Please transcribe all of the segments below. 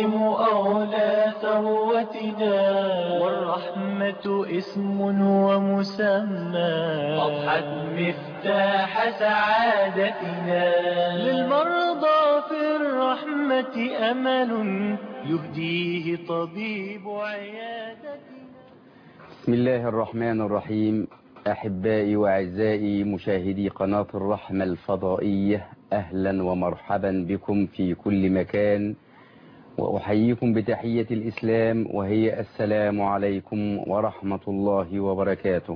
العظيم أولى ثروتنا والرحمة اسم ومسمى أضحت مفتاح سعادتنا للمرضى في الرحمة أمل يهديه طبيب عيادتنا بسم الله الرحمن الرحيم أحبائي وأعزائي مشاهدي قناة الرحمة الفضائية أهلا ومرحبا بكم في كل مكان وأحييكم بتحية الإسلام وهي السلام عليكم ورحمة الله وبركاته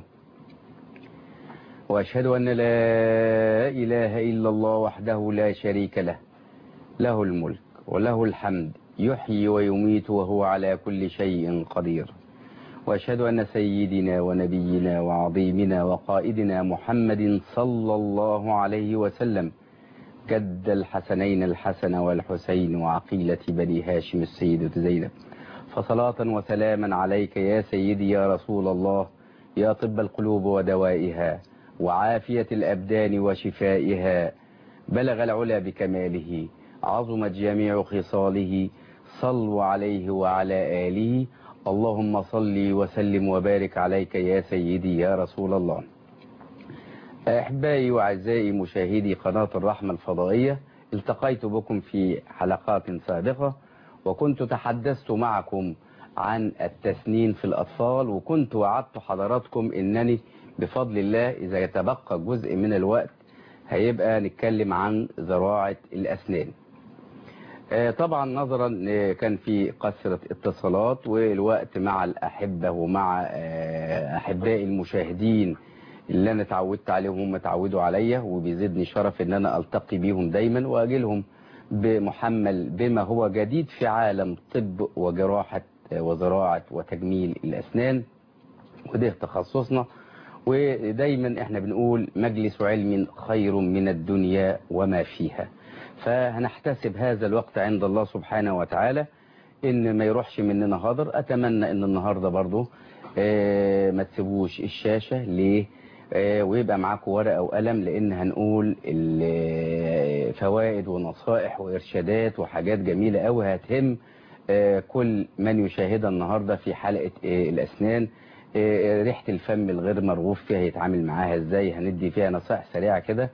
وأشهد أن لا إله إلا الله وحده لا شريك له له الملك وله الحمد يحيي ويميت وهو على كل شيء قدير وأشهد أن سيدنا ونبينا وعظيمنا وقائدنا محمد صلى الله عليه وسلم جد الحسنين الحسن والحسين وعقيلة بني هاشم السيدة زينب فصلاة وسلاما عليك يا سيدي يا رسول الله يا طب القلوب ودوائها وعافية الأبدان وشفائها بلغ العلا بكماله عظمت جميع خصاله صلوا عليه وعلى آله اللهم صل وسلم وبارك عليك يا سيدي يا رسول الله أحبائي وأعزائي مشاهدي قناة الرحمة الفضائية التقيت بكم في حلقات سابقة وكنت تحدثت معكم عن التسنين في الأطفال وكنت وعدت حضراتكم أنني بفضل الله إذا يتبقى جزء من الوقت هيبقى نتكلم عن زراعة الأسنان طبعا نظرا كان في قصرة اتصالات والوقت مع الأحبة ومع أحبائي المشاهدين اللي أنا اتعودت عليهم هم اتعودوا عليا وبيزيدني شرف ان أنا ألتقي بيهم دايما وأجيلهم بمحمل بما هو جديد في عالم طب وجراحة وزراعة وتجميل الأسنان وده تخصصنا ودايما احنا بنقول مجلس علم خير من الدنيا وما فيها فهنحتسب هذا الوقت عند الله سبحانه وتعالى ان ما يروحش مننا هدر اتمنى ان النهاردة برضو اه ما تسيبوش الشاشة ليه اه ويبقى معاكم ورقة وقلم لان هنقول فوائد ونصائح وارشادات وحاجات جميلة قوي هتهم اه كل من يشاهدها النهاردة في حلقة الاسنان ريحة الفم الغير مرغوب فيها يتعامل معاها ازاي هندي فيها نصائح سريعة كده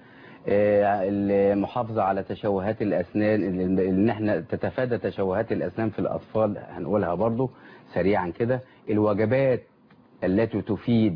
المحافظة على تشوهات الأسنان ان احنا تتفادى تشوهات الأسنان في الأطفال هنقولها برضو سريعا كده الوجبات التي تفيد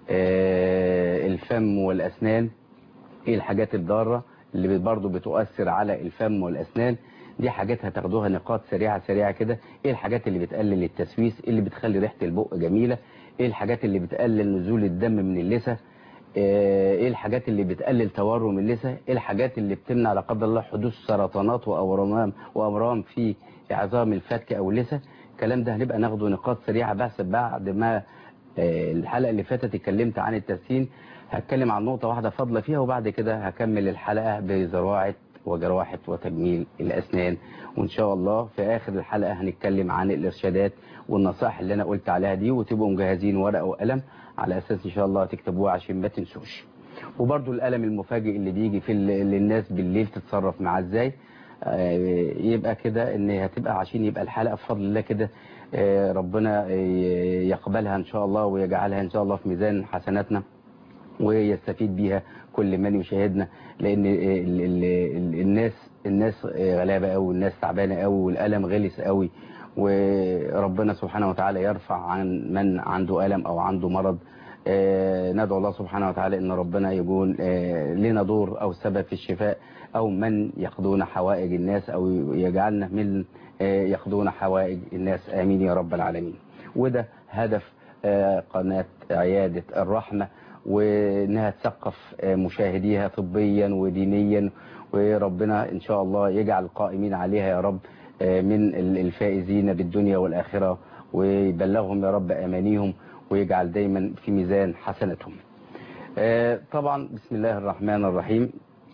الفم والأسنان ايه الحاجات الضارة اللي برضو بتؤثر على الفم والأسنان دي حاجات هتاخدوها نقاط سريعة سريعة كده ايه الحاجات اللي بتقلل التسويس اللي بتخلي ريحة البق جميلة ايه الحاجات اللي بتقلل نزول الدم من اللثة ايه الحاجات اللي بتقلل تورم اللثة ايه الحاجات اللي بتمنع لا قدر الله حدوث سرطانات واورام واورام في عظام الفك او اللثة الكلام ده هنبقى ناخده نقاط سريعة بس بعد ما الحلقة اللي فاتت اتكلمت عن التسخين هتكلم عن نقطة واحدة فاضلة فيها وبعد كده هكمل الحلقة بزراعة وجراحة وتجميل الأسنان وإن شاء الله في آخر الحلقة هنتكلم عن الإرشادات والنصائح اللي أنا قلت عليها دي وتبقوا مجهزين ورقة وقلم على أساس إن شاء الله تكتبوها عشان ما تنسوش وبرضو القلم المفاجئ اللي بيجي في اللي الناس بالليل تتصرف معاه إزاي يبقى كده ان هتبقى عشان يبقى الحلقة بفضل الله كده ربنا يقبلها ان شاء الله ويجعلها ان شاء الله في ميزان حسناتنا ويستفيد بيها كل من يشاهدنا لان ال ال الناس الناس غلابة قوي والناس تعبانة قوي والألم غلس قوي وربنا سبحانه وتعالى يرفع عن من عنده ألم أو عنده مرض ندعو الله سبحانه وتعالى ان ربنا يكون لنا دور او سبب في الشفاء او من يقضون حوائج الناس او يجعلنا من يقضون حوائج الناس امين يا رب العالمين وده هدف قناة عيادة الرحمة وانها تثقف مشاهديها طبيا ودينيا وربنا ان شاء الله يجعل القائمين عليها يا رب من الفائزين بالدنيا والآخرة ويبلغهم يا رب أمانيهم ويجعل دايما في ميزان حسنتهم طبعا بسم الله الرحمن الرحيم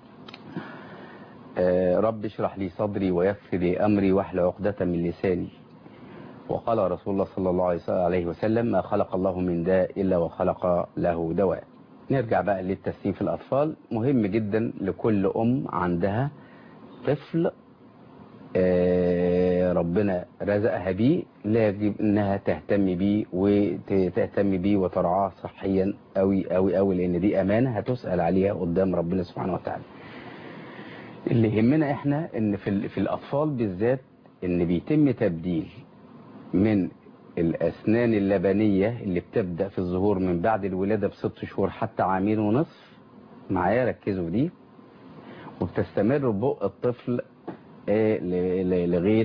رب اشرح لي صدري ويسر لي أمري واحلل عقدة من لساني وقال رسول الله صلى الله عليه وسلم ما خلق الله من داء إلا وخلق له دواء نرجع بقى للتسليم في الأطفال مهم جدا لكل أم عندها طفل آه، ربنا رزقها بيه لا يجب انها تهتم بيه وتهتم بيه وترعاه صحيا قوي قوي قوي لان دي امانه هتسال عليها قدام ربنا سبحانه وتعالى اللي يهمنا احنا ان في ال- في الاطفال بالذات ان بيتم تبديل من الاسنان اللبنيه اللي بتبدا في الظهور من بعد الولاده بست شهور حتى عامين ونصف معايا ركزوا في دي وبتستمر بق الطفل آه، ل- ل- لغايه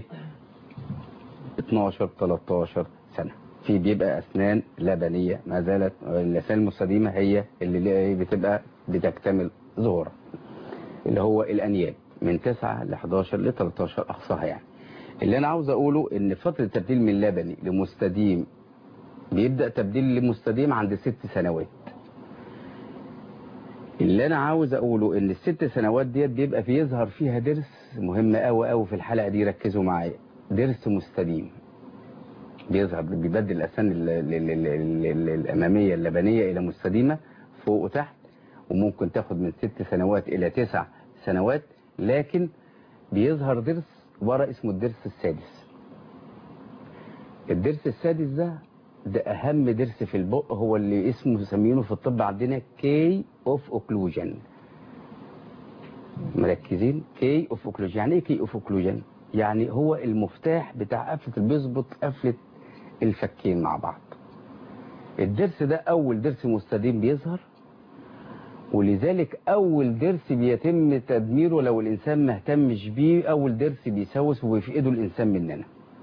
12 13 سنه في بيبقى اسنان لبنيه ما زالت الاسنان المستديمه هي اللي اللي بتبقى بتكتمل ظهورها اللي هو الانياب من 9 ل 11 ل 13 اقصاها يعني اللي انا عاوز اقوله ان فتره التبديل من لبني لمستديم بيبدا تبديل لمستديم عند ست سنوات اللي انا عاوز اقوله ان الست سنوات ديت بيبقى بيظهر فيها درس مهم قوي قوي في الحلقه دي ركزوا معايا درس مستديم بيظهر بيبدل الاسنان ال- ال- ال- ال- ال- الاماميه اللبنيه الى مستديمه فوق وتحت وممكن تاخد من ست سنوات الى تسع سنوات لكن بيظهر درس ورا اسمه الدرس السادس الدرس السادس ده ده اهم درس في البق هو اللي اسمه مسمينه في الطب عندنا كي اوف اوكلوجن مركزين كي اوف اوكلوجن يعني ايه كي اوف اوكلوجن يعني هو المفتاح بتاع قفله اللي بيظبط قفله الفكين مع بعض الدرس ده اول درس مستديم بيظهر ولذلك اول درس بيتم تدميره لو الانسان ما اهتمش بيه اول درس بيسوس وبيفقده الانسان مننا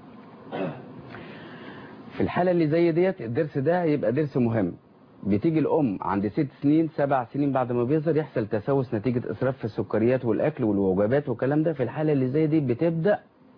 في الحالة اللي زي ديت الدرس ده يبقى درس مهم بتيجي الأم عند ست سنين سبع سنين بعد ما بيظهر يحصل تسوس نتيجة إسراف في السكريات والأكل والوجبات والكلام ده في الحالة اللي زي دي بتبدأ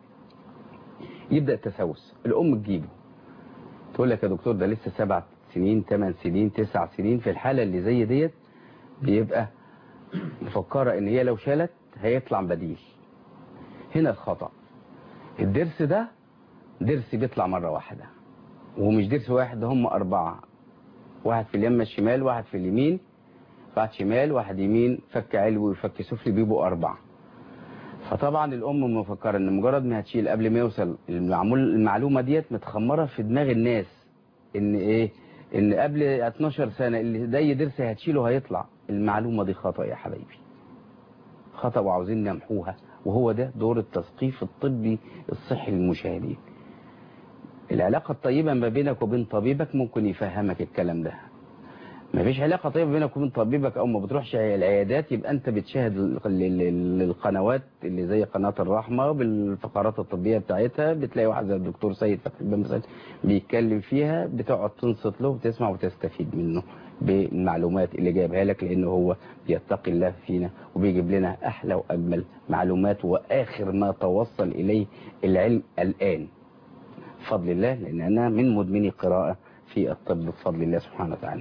يبدأ التسوس الأم تجيبه تقول لك يا دكتور ده لسه سبع سنين ثمان سنين تسع سنين في الحالة اللي زي ديت بيبقى مفكرة ان هي لو شالت هيطلع بديل هنا الخطأ الدرس ده درس بيطلع مرة واحدة ومش درس واحد ده هم أربعة واحد في اليمة الشمال واحد في اليمين واحد شمال واحد يمين فك علوي وفك سفلي بيبقوا أربعة فطبعا الأم مفكرة إن مجرد ما هتشيل قبل ما يوصل المعمول المعلومة ديت متخمرة في دماغ الناس إن إيه إن قبل 12 سنة اللي ده درس هتشيله هيطلع المعلومة دي خطأ يا حبايبي خطأ وعاوزين نمحوها وهو ده دور التثقيف الطبي الصحي للمشاهدين العلاقة الطيبة ما بينك وبين طبيبك ممكن يفهمك الكلام ده ما فيش علاقة طيبة بينك وبين طبيبك او ما بتروحش العيادات يبقى انت بتشاهد ال- ال- ال- القنوات اللي زي قناة الرحمة بالفقرات الطبية بتاعتها بتلاقي واحد زي الدكتور سيد فتحي بن مسعود بيتكلم فيها بتقعد تنصت له وتسمع وتستفيد منه بالمعلومات اللي جايبها لك لانه هو بيتقي الله فينا وبيجيب لنا احلى واجمل معلومات واخر ما توصل اليه العلم الان بفضل الله لان انا من مدمني قراءة في الطب بفضل الله سبحانه وتعالى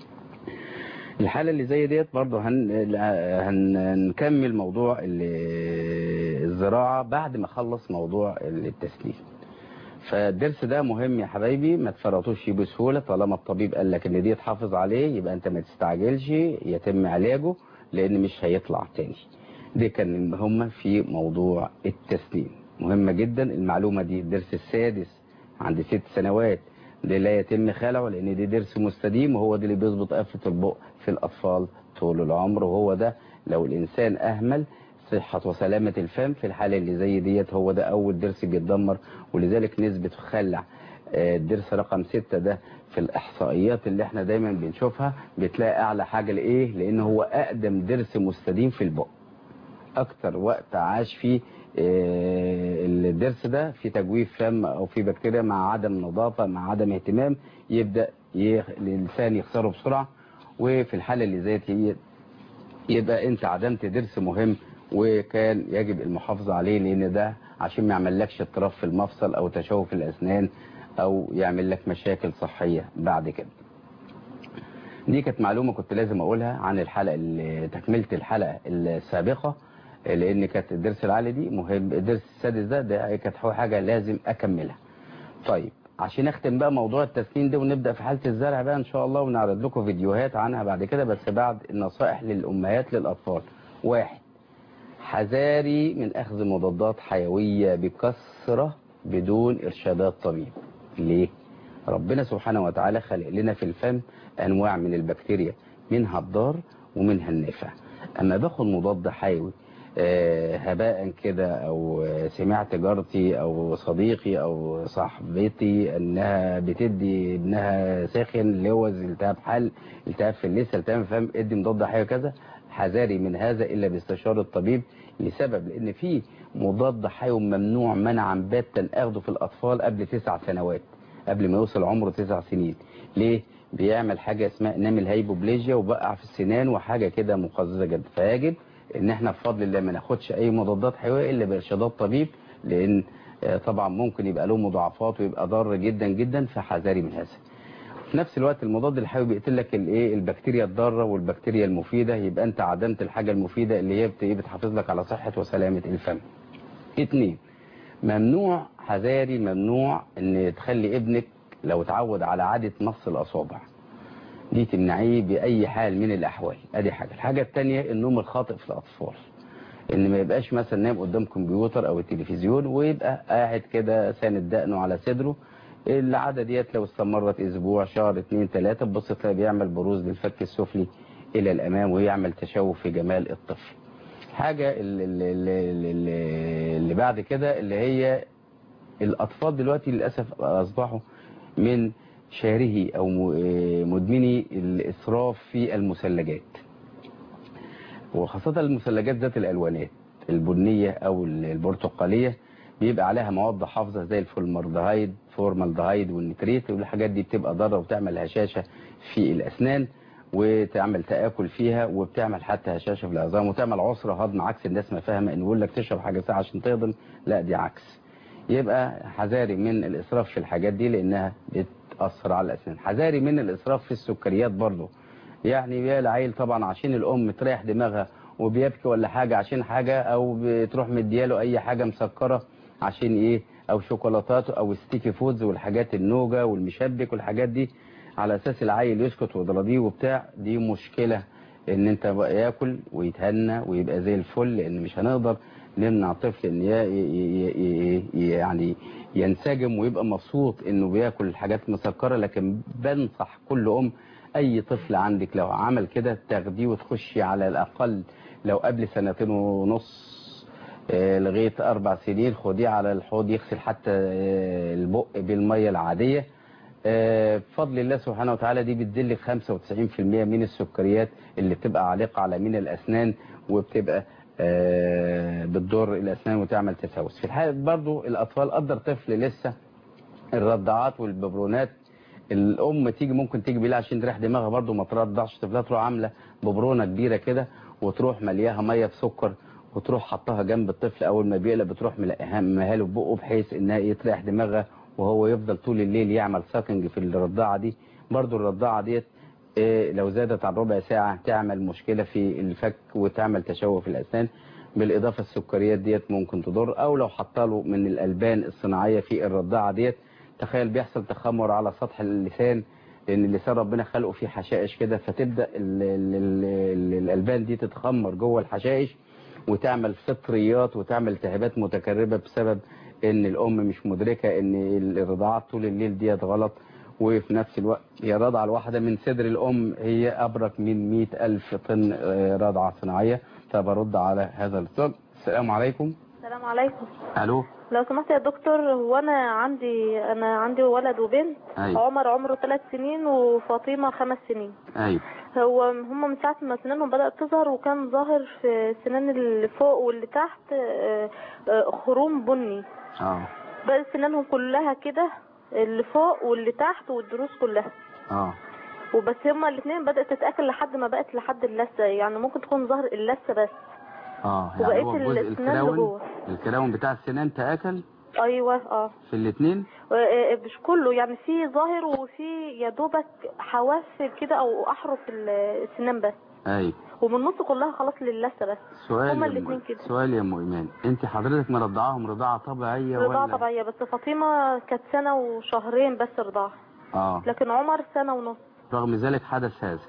الحالة اللي زي ديت برضه هن... هنكمل موضوع ال- الزراعة بعد ما اخلص موضوع التسليم فالدرس ده مهم يا حبايبي ما تفرطوش فيه بسهولة طالما الطبيب قال لك ان دي تحافظ عليه يبقى انت ما تستعجلش يتم علاجه لان مش هيطلع تاني دي كان هم في موضوع التسليم مهمة جدا المعلومة دي الدرس السادس عند ست سنوات ده لا يتم خلعه لان دي درس مستديم وهو ده اللي بيظبط قفة البق في الاطفال طول العمر وهو ده لو الانسان اهمل صحة وسلامة الفم في الحالة اللي زي ديت هو ده اول درس بيتدمر ولذلك نسبة خلع آه، الدرس رقم ستة ده في الاحصائيات اللي احنا دايما بنشوفها بتلاقي اعلى حاجة لايه لان هو اقدم درس مستديم في البق اكتر وقت عاش فيه آه، الدرس ده في تجويف فم او في بكتيريا مع عدم نظافة مع عدم اهتمام يبدأ يخ... الانسان يخسره بسرعة وفي الحالة اللي زيت هي يبقى انت عدمت درس مهم وكان يجب المحافظة عليه لان ده عشان ما يعملكش اضطراب في المفصل او تشوه في الاسنان او يعمل لك مشاكل صحية بعد كده دي كانت معلومة كنت لازم اقولها عن الحلقة اللي تكملة الحلقة السابقة لان كانت الدرس العالي دي مهم الدرس السادس ده ده كانت حاجة لازم اكملها طيب عشان اختم بقى موضوع التسنين ده ونبدأ في حالة الزرع بقى ان شاء الله ونعرض لكم فيديوهات عنها بعد كده بس بعد النصائح للامهات للاطفال واحد حذاري من أخذ مضادات حيوية بكثرة بدون إرشادات طبيب ليه؟ ربنا سبحانه وتعالى خلق لنا في الفم أنواع من البكتيريا منها الضار ومنها النافع أما باخد مضاد حيوي آه، هباء كده او سمعت جارتي او صديقي او صاحبتي انها بتدي ابنها ساخن لوز التهاب حل التهاب في اللثه التهاب فهم ادي مضاد حيوي كذا حذاري من هذا الا باستشاره الطبيب لسبب لان في مضاد حيوي ممنوع منعا باتا اخده في الاطفال قبل تسع سنوات قبل ما يوصل عمره تسع سنين ليه بيعمل حاجه اسمها نامل هايبوبليجيا وبقع في السنان وحاجه كده مقززه جدا فيجب ان احنا بفضل الله ما ناخدش اي مضادات حيويه الا بارشادات طبيب لان آه، طبعا ممكن يبقى له مضاعفات ويبقى ضار جدا جدا فحذاري من هذا في نفس الوقت المضاد الحيوي بيقتل لك الايه البكتيريا الضاره والبكتيريا المفيده يبقى انت عدمت الحاجه المفيده اللي هي بت- إيه بتحافظ لك على صحه وسلامه الفم اتنين ممنوع حذاري ممنوع ان تخلي ابنك لو اتعود على عاده مص الاصابع دي تمنعيه باي حال من الاحوال ادي حاجه الحاجه الثانيه النوم الخاطئ في الاطفال ان ما يبقاش مثلا نايم قدام كمبيوتر او التلفزيون ويبقى قاعد كده ساند دقنه على صدره العاده ديت لو استمرت اسبوع شهر اتنين تلاته تبص تلاقي بيعمل بروز للفك السفلي الى الامام ويعمل تشوه في جمال الطفل حاجه اللي, اللي, اللي, اللي بعد كده اللي هي الاطفال دلوقتي للاسف اصبحوا من شاره او م- آه، مدمني الاسراف في المثلجات وخاصة المثلجات ذات الالوانات البنية او البرتقالية بيبقى عليها مواد حافظة زي الفورمالدهايد فورمالدهايد والنتريت والحاجات دي بتبقى ضارة وبتعمل هشاشة في الاسنان وتعمل تآكل فيها وبتعمل حتى هشاشة في العظام وتعمل عسرة هضم عكس الناس ما فاهمة ان يقول لك تشرب حاجة ساعة عشان تهضم لا دي عكس يبقى حذاري من الإسراف في الحاجات دي لأنها بتأثر على الأسنان حذاري من الإسراف في السكريات برضو يعني بيا العيل طبعا عشان الأم تريح دماغها وبيبكي ولا حاجة عشان حاجة أو بتروح مدياله أي حاجة مسكرة عشان إيه أو شوكولاتات أو ستيكي فودز والحاجات النوجة والمشبك والحاجات دي على أساس العيل يسكت ويضربيه وبتاع دي مشكلة ان انت بقى ياكل ويتهنى ويبقى زي الفل لان مش هنقدر نمنع طفل ان ي- ي- ي- ي- يعني ينسجم ويبقى مبسوط انه بياكل حاجات مسكره لكن بنصح كل ام اي طفل عندك لو عمل كده تاخديه وتخشي على الاقل لو قبل سنتين ونص آه، لغايه اربع سنين خديه على الحوض يغسل حتى آه، البق بالميه العاديه آه، بفضل الله سبحانه وتعالى دي بتدل 95% من السكريات اللي بتبقى عالقة على من الأسنان وبتبقى آه، بتضر الأسنان وتعمل تسوس في الحالة برضو الأطفال قدر طفل لسه الرضعات والببرونات الأم تيجي ممكن تيجي بالله عشان تريح دماغها برضو ما ترضعش طفلها تروح عاملة ببرونة كبيرة كده وتروح ملياها مية بسكر وتروح حطها جنب الطفل أول ما بيقلب بتروح ملقاها مهاله ببقه بحيث إنها يتريح دماغها وهو يفضل طول الليل يعمل ساكنج في الرضاعة دي برضو الرضاعة ديت إيه، لو زادت عن ربع ساعة تعمل مشكلة في الفك وتعمل تشوه في الأسنان بالإضافة السكريات ديت ممكن تضر أو لو حطاله من الألبان الصناعية في الرضاعة ديت تخيل بيحصل تخمر على سطح اللسان لأن اللسان ربنا خلقه فيه حشائش كده فتبدأ ال ال ال ال الألبان دي تتخمر جوه الحشائش وتعمل فطريات وتعمل التهابات متكررة بسبب ان الام مش مدركة ان الرضاعات طول الليل ديت غلط وفي نفس الوقت هي الرضعة الواحدة من صدر الام هي ابرك من 100 الف طن آه، رضعة صناعية فبرد على هذا الاتصال السلام عليكم السلام عليكم الو لو سمحت يا دكتور هو انا عندي انا عندي ولد وبنت ايوه عمر عمره ثلاث سنين وفاطمه خمس سنين ايوه هو هم من ساعه ما سنانهم بدات تظهر وكان ظاهر في السنان اللي فوق واللي تحت آه، آه، خروم بني اه بقت سنانهم كلها كده اللي فوق واللي تحت والضروس كلها اه وبس هما الاثنين بدات تتاكل لحد ما بقت لحد اللثه يعني ممكن تكون ظهر اللثه بس اه يعني وبقيت هو الجزء الأسنان اللي الكراون جوه. الكراون بتاع السنان تاكل ايوه اه في الاثنين آه، مش كله يعني في ظاهر وفي يا دوبك حواف كده او احرف السنان بس ايوه ومن النص كلها خلاص للثه بس سؤال هما يا أم- الاتنين كده. سؤال يا ام ايمان انت حضرتك مرضعاهم رضاعة طبيعية رضاعة ولا طبيعية بس فاطمة كانت سنة وشهرين بس رضاعة اه لكن عمر سنة ونص رغم ذلك حدث هذا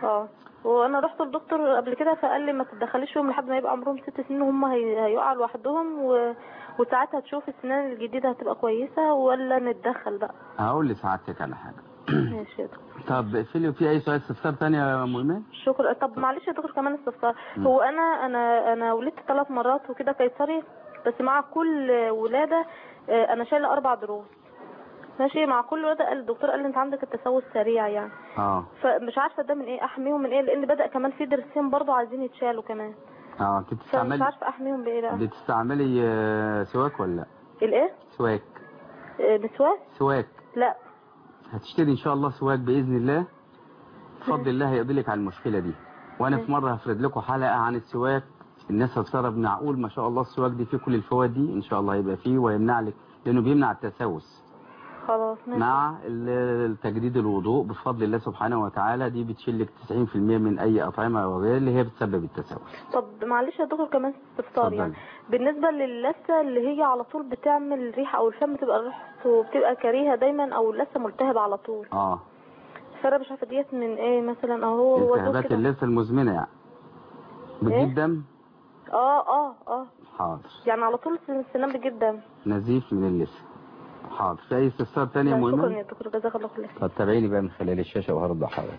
اه وانا رحت للدكتور قبل كده فقال لي ما تتدخليش فيهم لحد ما يبقى عمرهم ست سنين هم هي... هيقعوا لوحدهم و... وساعتها تشوف السنان الجديدة هتبقى كويسة ولا نتدخل بقى هقول لسعادتك على حاجة ماشي يا دكتور طب في في اي سؤال استفسار تاني يا ام ايمان شكرا طب معلش يا دكتور كمان استفسار مم. هو انا انا انا ولدت ثلاث مرات وكده قيصري بس مع كل ولاده آه، انا شايله اربع ضروس ماشي مع كل ولاده قال الدكتور قال لي انت عندك التسوس سريع يعني اه فمش عارفه ده من ايه احميهم من ايه لان بدا كمان في ضرسين برضو عايزين يتشالوا كمان اه انت فمش بتستعملي عارفه احميهم بايه بقى بتستعملي آه، سواك ولا لا الايه سواك آه، مسواك سواك لا هتشتري ان شاء الله سواك باذن الله بفضل الله هيقضي لك على المشكله دي وانا في مره هفرد لكم حلقه عن السواك الناس هتستغرب معقول ما شاء الله السواك دي فيه كل الفوائد دي ان شاء الله هيبقى فيه ويمنع لك لانه بيمنع التسوس خلاص ماشي مع ال- تجديد الوضوء بفضل الله سبحانه وتعالى دي بتشيل لك 90% من اي اطعمه او غير اللي هي بتسبب التسوس طب معلش يا دكتور كمان استفسار اتفضلي. يعني بالنسبة للثة اللي هي على طول بتعمل ريحة او الفم بتبقى ريحته بتبقى كريهة دايما او اللثة ملتهبة على طول اه فانا مش عارفة ديت من ايه مثلا او هو هو دوب التهابات كده اللثه المزمنه يعني إيه؟ بتجيب دم اه اه اه حاضر يعني على طول السنان بتجيب دم نزيف من اللثه حاضر في اي استفسار تاني يا لا، شكرا مهمه يا دكتور جزاك الله خير طب تابعيني بقى من خلال الشاشة وهرد على حضرتك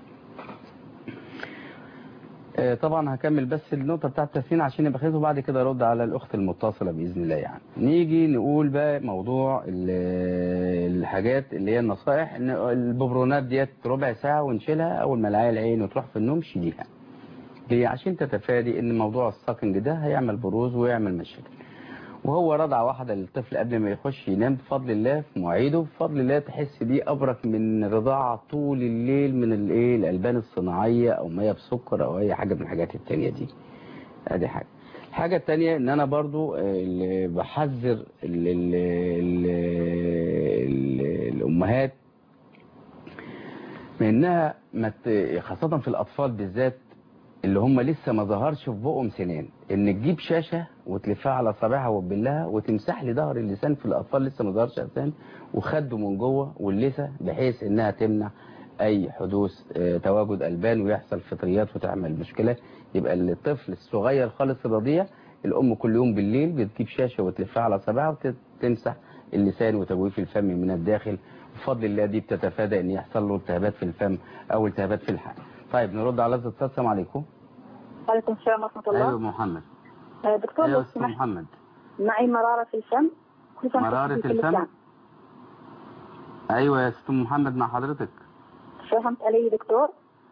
آه، طبعا هكمل بس النقطة بتاعت التسمين عشان يبقى خلص وبعد كده ارد على الأخت المتصلة بإذن الله يعني نيجي نقول بقى موضوع ال- الحاجات اللي هي النصائح ان الببرونات ديت ربع ساعة ونشيلها أول ما العيال العين وتروح في النوم شيليها ليه عشان تتفادي ان موضوع الساكنج ده هيعمل بروز ويعمل مشاكل وهو رضع واحدة للطفل قبل ما يخش ينام بفضل الله في مواعيده بفضل الله تحس دي أبرك من رضاعة طول الليل من الايه الألبان الصناعية أو مية بسكر أو أي حاجة من الحاجات التانية دي ادي حاجة الحاجة التانية ان انا برضو آه، اللي بحذر ال ال ال ال الامهات من انها ما ت- خاصة في الاطفال بالذات اللي هم لسه ما ظهرش في بقهم سنان ان تجيب شاشة وتلفها على صابعها وتبلها وتمسح لي ظهر اللسان في الاطفال لسه ما ظهرش اسنان وخده من جوه واللثه بحيث انها تمنع اي حدوث آه، تواجد البان ويحصل فطريات وتعمل مشكله يبقى الطفل الصغير خالص الرضيع الام كل يوم بالليل بتجيب شاشه وتلفها على صابعها وتمسح اللسان وتجويف الفم من الداخل بفضل الله دي بتتفادى ان يحصل له التهابات في الفم او التهابات في الحلق طيب نرد على الاتصال السلام عليكم وعليكم السلام ورحمة الله ايوه محمد آه، دكتور ايوه لو استاذ سمحت محمد معي مرارة في الفم خصوصاً مرارة في الفم؟ اللسان. ايوه يا استاذ محمد مع حضرتك فهمت علي دكتور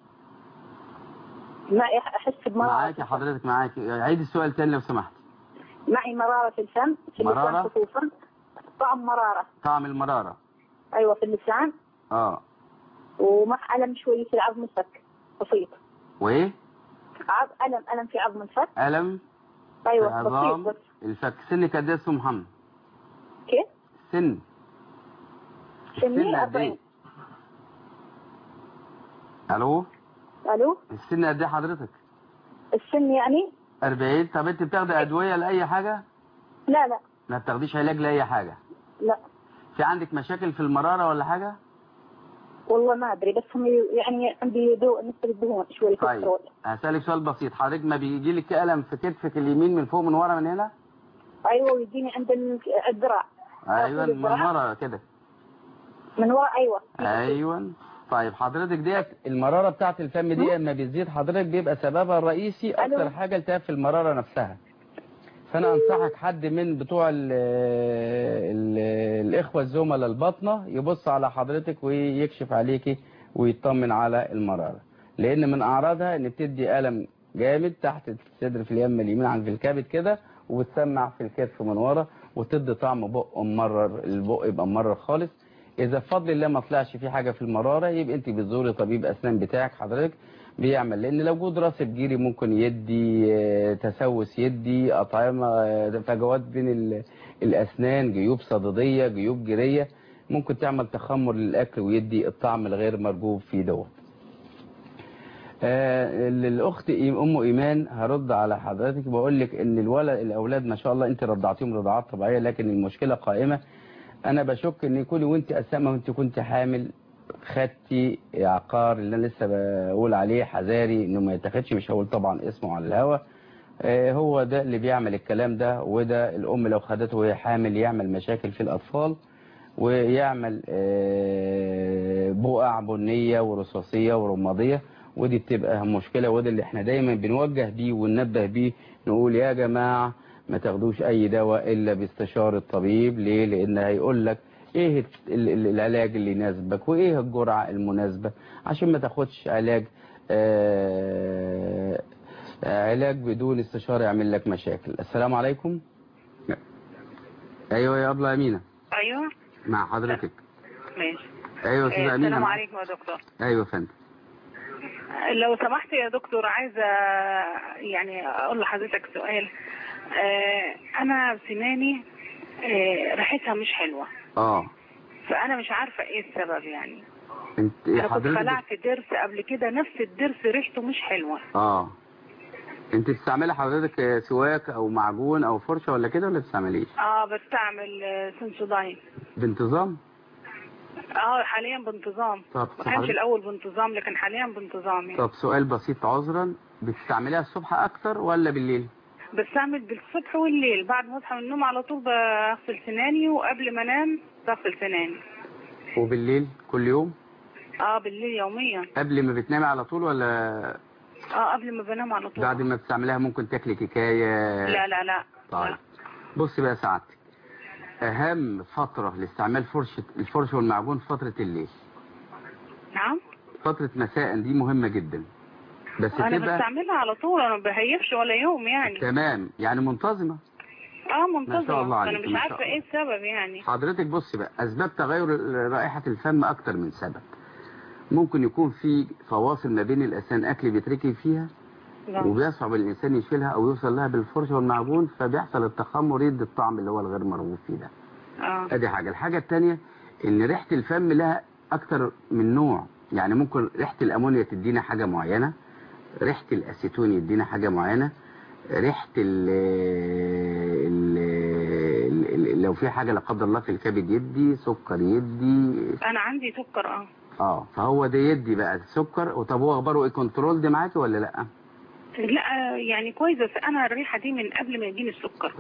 معي أحس بمرارة معاك يا حضرتك معاك عيد السؤال تاني لو سمحت معي مرارة في الفم في مرارة؟ اللسان خصوصا طعم مرارة طعم المرارة أيوة في اللسان اه ومع ألم شوي في العظم الفك بسيط وايه عظ ألم ألم في عظم الفك ألم في أيوة عظام بسيط بس الفك سنك قد ايه يا استاذ محمد كيف؟ سن سني السن قد 40 ايه الو ألو السن قد ايه حضرتك السن يعني 40 طب انت بتاخدي ادويه لاي حاجه لا لا ما بتاخديش علاج لاي حاجه لا في عندك مشاكل في المراره ولا حاجه والله ما أدري بس هم يعني عندي دو نسبة الدهون شوي طيب كوليسترول هسألك سؤال بسيط حضرتك ما بيجي لك ألم في كتفك اليمين من فوق من ورا من هنا أيوة ويجيني عند ال- الذراع ايوه طول من الذراع. ورا كده من ورا أيوة ايوه طيب حضرتك ديت المراره بتاعت الفم دي اما بتزيد حضرتك بيبقى سببها الرئيسي اكتر ألو. حاجه التهاب في المراره نفسها فانا انصحك حد من بتوع ال ال الاخوه الزملاء الباطنه يبص على حضرتك ويكشف عليكي ويطمن على المراره لان من اعراضها ان بتدي الم جامد تحت الصدر في اليم اليمين عند الكبد كده وبتسمع في الكتف من ورا وتدي طعم بق ممرر البق يبقى ممرر خالص اذا بفضل الله ما طلعش في حاجه في المراره يبقى انت بتزوري طبيب اسنان بتاعك حضرتك بيعمل لان لو وجود راس الجيري ممكن يدي آه، تسوس يدي اطعمه آه، فجوات بين ال- الاسنان جيوب صدديه جيوب جيريه ممكن تعمل تخمر للاكل ويدي الطعم الغير مرغوب فيه دوت آه، للاخت إي- ام ايمان هرد على حضرتك بقول لك ان الولد الاولاد ما شاء الله انت رضعتيهم رضاعات طبيعيه لكن المشكله قائمه انا بشك ان يكون وانت اسامه وانت كنت حامل خدتي عقار اللي انا لسه بقول عليه حذاري انه ما يتاخدش مش هقول طبعا اسمه على الهوا آه، هو ده اللي بيعمل الكلام ده وده الام لو خدته وهي حامل يعمل مشاكل في الاطفال ويعمل آه، بقع بنية ورصاصية ورمادية ودي بتبقى مشكلة وده اللي احنا دايما بنوجه بيه وننبه بيه نقول يا جماعة ما تاخدوش اي دواء الا باستشارة الطبيب ليه لان هيقول لك ايه ال- ال- العلاج اللي يناسبك وايه الجرعة المناسبة عشان ما تاخدش علاج آه علاج بدون استشارة يعمل لك مشاكل السلام عليكم ايوه يا ابله امينه ايوه مع حضرتك ماشي ايوه يا آه، استاذه امينه السلام معاك. عليكم يا دكتور ايوه يا فندم لو سمحت يا دكتور عايزه يعني اقول لحضرتك سؤال آه، انا سناني آه، ريحتها مش حلوه اه فانا مش عارفه ايه السبب يعني انت انا كنت حضرتك خلعت ضرس قبل كده نفس الضرس ريحته مش حلوه اه انت بتستعملي حضرتك سواك او معجون او فرشه ولا كده ولا بتستعمليش اه بستعمل آه، سنسوداين بانتظام اه حاليا بانتظام طب ما كانش حضرتك- الاول بانتظام لكن حاليا بانتظام يعني طب سؤال بسيط عذرا بتستعمليها الصبح اكتر ولا بالليل بستعمل بالصبح والليل بعد ما اصحى من النوم على طول بغسل سناني وقبل ما انام بغسل سناني وبالليل كل يوم اه بالليل يوميا قبل ما بتنامي على طول ولا اه قبل ما بنام على طول بعد ما بتستعمليها ممكن تاكلي كيكايه لا لا لا طيب لا. بصي بقى سعادتك اهم فتره لاستعمال فرشه الفرشه والمعجون فتره الليل نعم فتره مساء دي مهمه جدا بس انا تبقى بستعملها على طول انا ما بهيفش ولا يوم يعني تمام يعني منتظمه اه منتظمه ما شاء الله انا عليك، مش ما شاء عارفه الله. ايه السبب يعني حضرتك بص بقى اسباب تغير رائحه الفم اكتر من سبب ممكن يكون في فواصل ما بين الاسنان اكل بيتركي فيها لا. وبيصعب الانسان يشيلها او يوصل لها بالفرشه والمعجون فبيحصل التخمر يدي الطعم اللي هو الغير مرغوب فيه ده اه ادي حاجه الحاجه الثانيه ان ريحه الفم لها اكتر من نوع يعني ممكن ريحه الامونيا تدينا حاجه معينه ريحه الاسيتون يدينا حاجه معينه ريحه ال ال- ال- لو في حاجه لا قدر الله في الكبد يدي سكر يدي انا عندي سكر اه اه فهو ده يدي بقى السكر وطب هو اخباره ايه كنترول ده معاكي ولا لا لا يعني كويس بس انا الريحه دي من قبل ما يجيني السكر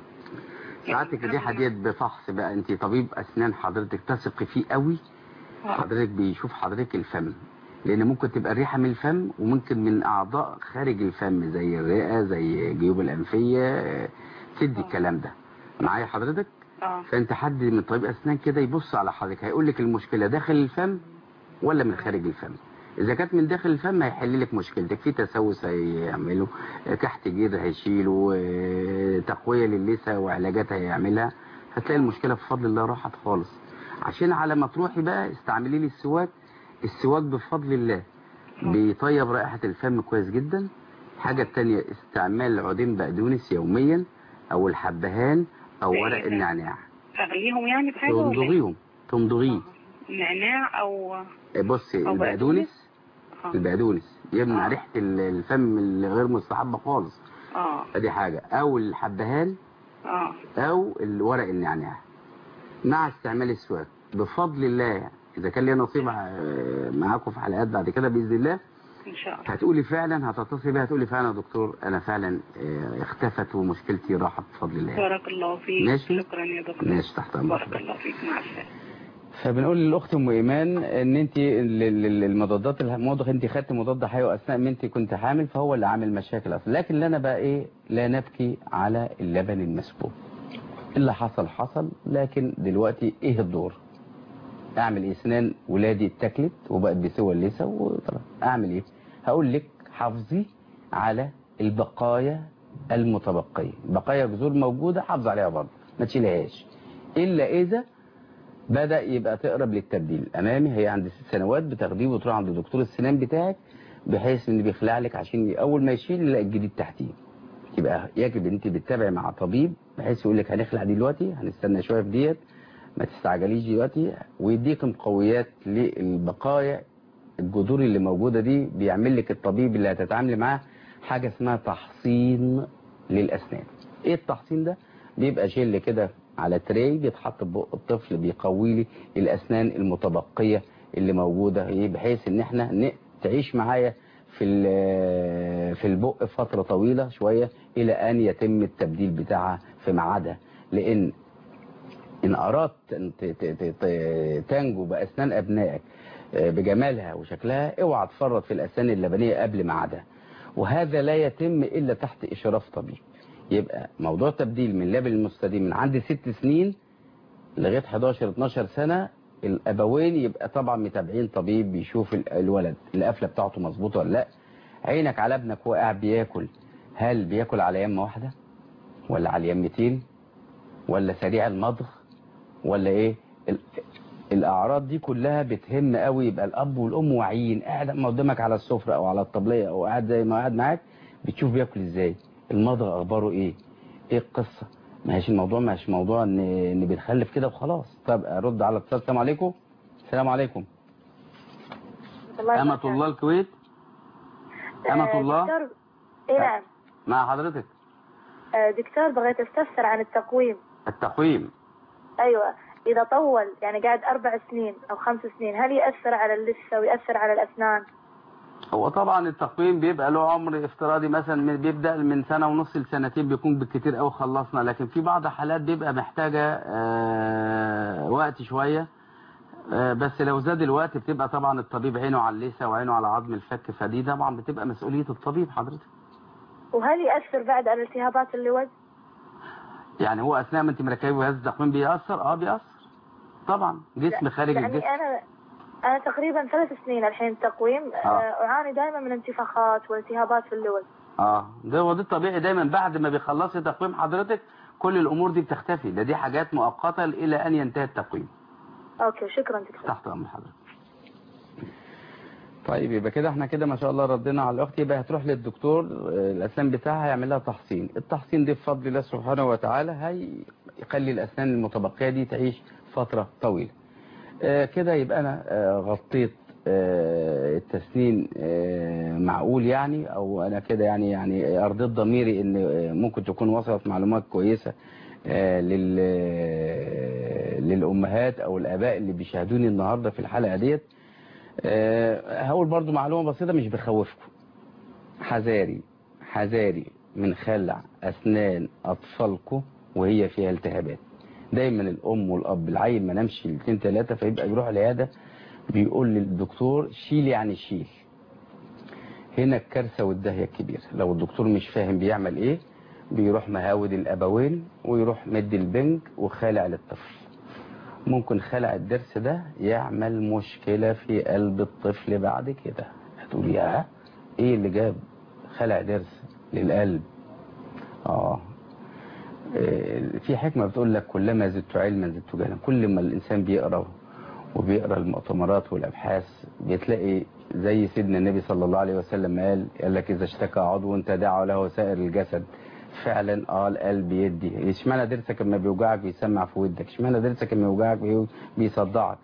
ساعتك الريحه ديت بفحص بقى انت طبيب اسنان حضرتك تثقي فيه قوي آه. حضرتك بيشوف حضرتك الفم لان ممكن تبقى الريحه من الفم وممكن من اعضاء خارج الفم زي الرئه زي جيوب الانفيه آه، تدي الكلام ده معايا حضرتك اه فانت حد من طبيب اسنان كده يبص على حضرتك هيقول لك المشكله داخل الفم ولا من خارج الفم اذا كانت من داخل الفم هيحل لك مشكلتك في تسوس هيعمله آه، كحت جير هيشيله آه، تقويه للثه وعلاجات هيعملها هتلاقي المشكله بفضل الله راحت خالص عشان على ما تروحي بقى استعملي لي السواك السواك بفضل الله بيطيب رائحه الفم كويس جدا الحاجه الثانيه استعمال عودين بقدونس يوميا او الحبهان او ورق النعناع اغليهم يعني بحاجه ولا إيه؟ تمضغيهم تمضغيه نعناع او بصي أو البقدونس اه البقدونس يمنع آه. ريحه ال- الفم الغير مستحبه خالص اه ادي حاجه او الحبهان اه او الورق النعناع مع استعمال السواك بفضل الله يعني اذا كان لي نصيب آه، معاكم في حلقات بعد كده باذن الله ان شاء الله هتقولي فعلا هتتصلي بيها هتقولي فعلا يا دكتور انا فعلا آه، اختفت ومشكلتي راحت بفضل الله بارك الله فيك ماشي. شكرا يا دكتور ماشي تحت امرك بارك الله فيك مع السلامه فبنقول للاخت ام ايمان ان انت ال- ال- المضادات الموضوع انت خدت مضاد حيوي اثناء ما انت كنت حامل فهو اللي عامل مشاكل اصلا لكن اللي انا بقى ايه لا نبكي على اللبن المسكوب اللي حصل حصل لكن دلوقتي ايه الدور اعمل إيه؟ اسنان ولادي اتاكلت وبقت بسوى اللثه وطلع اعمل ايه هقول لك حافظي على البقايا المتبقيه بقايا جذور موجوده حافظ عليها برضه ما تشيلهاش الا اذا بدأ يبقى تقرب للتبديل الأمامي هي عند ست سنوات بتاخديه وتروح عند دكتور السنان بتاعك بحيث ان بيخلع لك عشان اول ما يشيل يلاقي الجديد تحتيه يبقى يجب ان انت بتتابعي مع طبيب بحيث يقول لك هنخلع دلوقتي هنستنى شويه في ديت ما تستعجليش دلوقتي ويديك مقويات للبقايا الجذور اللي موجوده دي بيعمل لك الطبيب اللي هتتعاملي معاه حاجه اسمها تحصين للاسنان ايه التحصين ده بيبقى جل كده على تري بيتحط في بق الطفل بيقوي لي الاسنان المتبقيه اللي موجودة ايه بحيث ان احنا ن- تعيش معايا في ال- في البق فترة طويلة شوية الى ان يتم التبديل بتاعها في ميعادها لان ان اردت ان ت- ت- ت- ت- تنجو باسنان ابنائك آه، بجمالها وشكلها اوعى تفرط في الاسنان اللبنية قبل ميعادها وهذا لا يتم الا تحت اشراف طبيب يبقى موضوع تبديل من لبن المستديم من عند ست سنين لغايه 11 12 سنه الابوين يبقى طبعا متابعين طبيب بيشوف ال- الولد القفله بتاعته مظبوطه ولا لا عينك على ابنك وهو قاعد بياكل هل بياكل على يمه واحده ولا على يمتين ولا سريع المضغ ولا ايه ال- الاعراض دي كلها بتهم قوي يبقى الاب والام واعيين قاعد اما قدامك على السفره او على الطبليه او قاعد زي ما قاعد معاك بتشوف بياكل ازاي المضغ اخباره ايه ايه القصه ما هيش الموضوع ما هيش موضوع ان ان بنخلف كده وخلاص طب ارد على الاتصال السلام عليكم السلام عليكم أمة الله الكويت أمة الله دكتور ايه نعم مع حضرتك آه، دكتور بغيت استفسر عن التقويم التقويم ايوه اذا طول يعني قاعد اربع سنين او خمس سنين هل ياثر على اللثه وياثر على الاسنان هو طبعا التقويم بيبقى له عمر افتراضي مثلا من بيبدا من سنه ونص لسنتين بيكون بالكتير قوي خلصنا لكن في بعض حالات بيبقى محتاجه آه، وقت شويه آه، بس لو زاد الوقت بتبقى طبعا الطبيب عينه على اللثه وعينه على عظم الفك فدي طبعا بتبقى مسؤوليه الطبيب حضرتك وهل ياثر بعد على التهابات اللوز يعني هو اثناء ما انت مركبه جهاز التقويم بيأثر اه بيأثر طبعا جسم خارج يعني الجسم انا انا تقريبا ثلاث سنين الحين تقويم آه. آه، اعاني دائما من انتفاخات والتهابات في اللوز اه ده هو ده الطبيعي دايما بعد ما بيخلصي تقويم حضرتك كل الامور دي بتختفي ده دي حاجات مؤقته الى ان ينتهي التقويم اوكي شكرا دكتور تحت امر حضرتك طيب يبقى كده احنا كده ما شاء الله ردينا على الاخت يبقى هتروح للدكتور آه، الاسنان بتاعها يعمل لها تحصين التحصين ده بفضل الله سبحانه وتعالى هيخلي الاسنان المتبقيه دي تعيش فتره طويله آه، كده يبقى انا آه، غطيت آه، التسنين آه، معقول يعني او انا كده يعني يعني ارضيت ضميري ان آه، ممكن تكون وصلت معلومات كويسه آه، لل آه، للامهات او الاباء اللي بيشاهدوني النهارده في الحلقه ديت آه، هقول برضو معلومه بسيطه مش بخوفكم حذاري حذاري من خلع اسنان اطفالكم وهي فيها التهابات دايما الام والاب العيل ما نامش الاثنين ثلاثه فيبقى بيروح العياده بيقول للدكتور شيل يعني شيل هنا الكارثه والدهيه الكبيره لو الدكتور مش فاهم بيعمل ايه بيروح مهاود الابوين ويروح مد البنج وخالع للطفل ممكن خلع الضرس ده يعمل مشكله في قلب الطفل بعد كده هتقول يا ايه اللي جاب خلع ضرس للقلب اه إيه، في حكمة بتقول لك كلما زدت علما زدت جهلا كل ما الإنسان بيقرأ وبيقرأ المؤتمرات والأبحاث بتلاقي زي سيدنا النبي صلى الله عليه وسلم قال قال لك إذا اشتكى عضو تداعى له سائر الجسد فعلا اه القلب يدي اشمعنى ضرسك لما بيوجعك بيسمع في ودك اشمعنى ضرسك لما بيوجعك بي- بيصدعك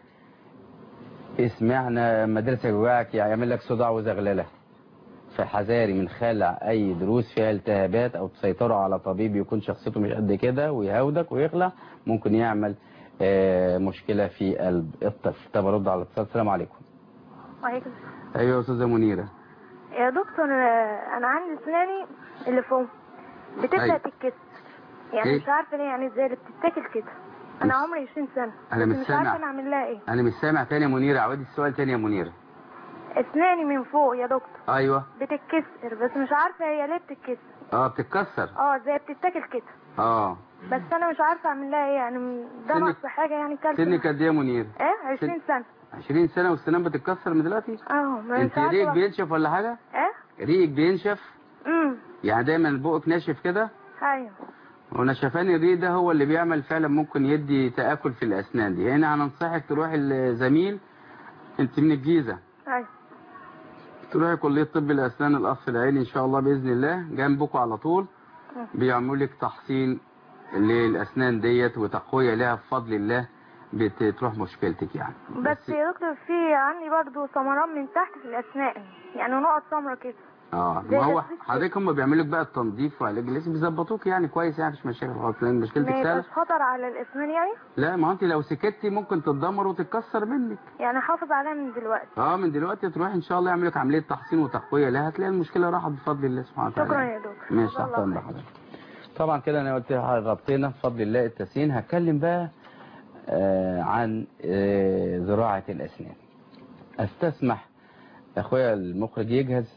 اسمعنا لما ضرسك بيوجعك يعمل لك صداع وزغلله فحذاري من خلع اي دروس فيها التهابات او تسيطروا على طبيب يكون شخصيته مش قد كده ويهودك ويخلع ممكن يعمل آه، مشكلة في قلب الطفل طب ارد على الاتصال السلام عليكم وعليكم ايوه يا استاذه منيره يا دكتور آه، انا عندي اسناني اللي فوق بتبدا أيوة. تتكسر يعني إيه؟ مش عارفه ليه يعني ازاي اللي بتتاكل كده انا مش- عمري 20 سنه أنا بس مش مش سامع. عارفه انا اعمل لها ايه انا مش سامع تاني يا منيره عودي السؤال تاني يا منيره اسناني من فوق يا دكتور ايوه بتتكسر بس مش عارفه هي ليه بتتكسر اه بتتكسر اه زي بتتاكل كده اه بس انا مش عارفه اعمل لها ايه يعني ده سنك- ناقص حاجه يعني كالسيوم سنك قد ايه يا منيره ايه 20 سنه 20 سنه والسنان بتتكسر من دلوقتي اه ما انت مش عارفة ريقك بقى. بينشف ولا حاجه ايه ريقك بينشف امم يعني دايما بقك ناشف كده ايوه ونشفان الريق ده هو اللي بيعمل فعلا ممكن يدي تآكل في الأسنان دي هنا هننصحك تروح الزميل انت من الجيزة ايوه تروحي كلية طب الأسنان القصر العيني إن شاء الله بإذن الله جنبكم على طول بيعملوا لك تحصين للأسنان ديت وتقوية لها بفضل الله بتروح مشكلتك يعني بس يا دكتور في عندي برضو ثمرات من تحت في الاسنان يعني نقط سمرة كده اه زي ما هو تثبيت- حضرتك هم بيعملوا لك بقى التنظيف وعلاج اللثه بيظبطوك يعني كويس يعني مش مشاكل خالص لان مشكلتك ما سهله يبقاش خطر على الاسنان يعني لا ما انت لو سكتي ممكن تتدمر وتتكسر منك يعني حافظ عليها من دلوقتي اه من دلوقتي تروح ان شاء الله يعمل لك عمليه تحصين وتقويه لها هتلاقي المشكله راحت بفضل الله سبحانه وتعالى شكرا يا دكتور ماشي جزاك تحت الله امر خير. حضرتك طبعا كده انا قلت غطينا بفضل الله التسيين هتكلم بقى آه عن آه زراعه الاسنان استسمح اخويا المخرج يجهز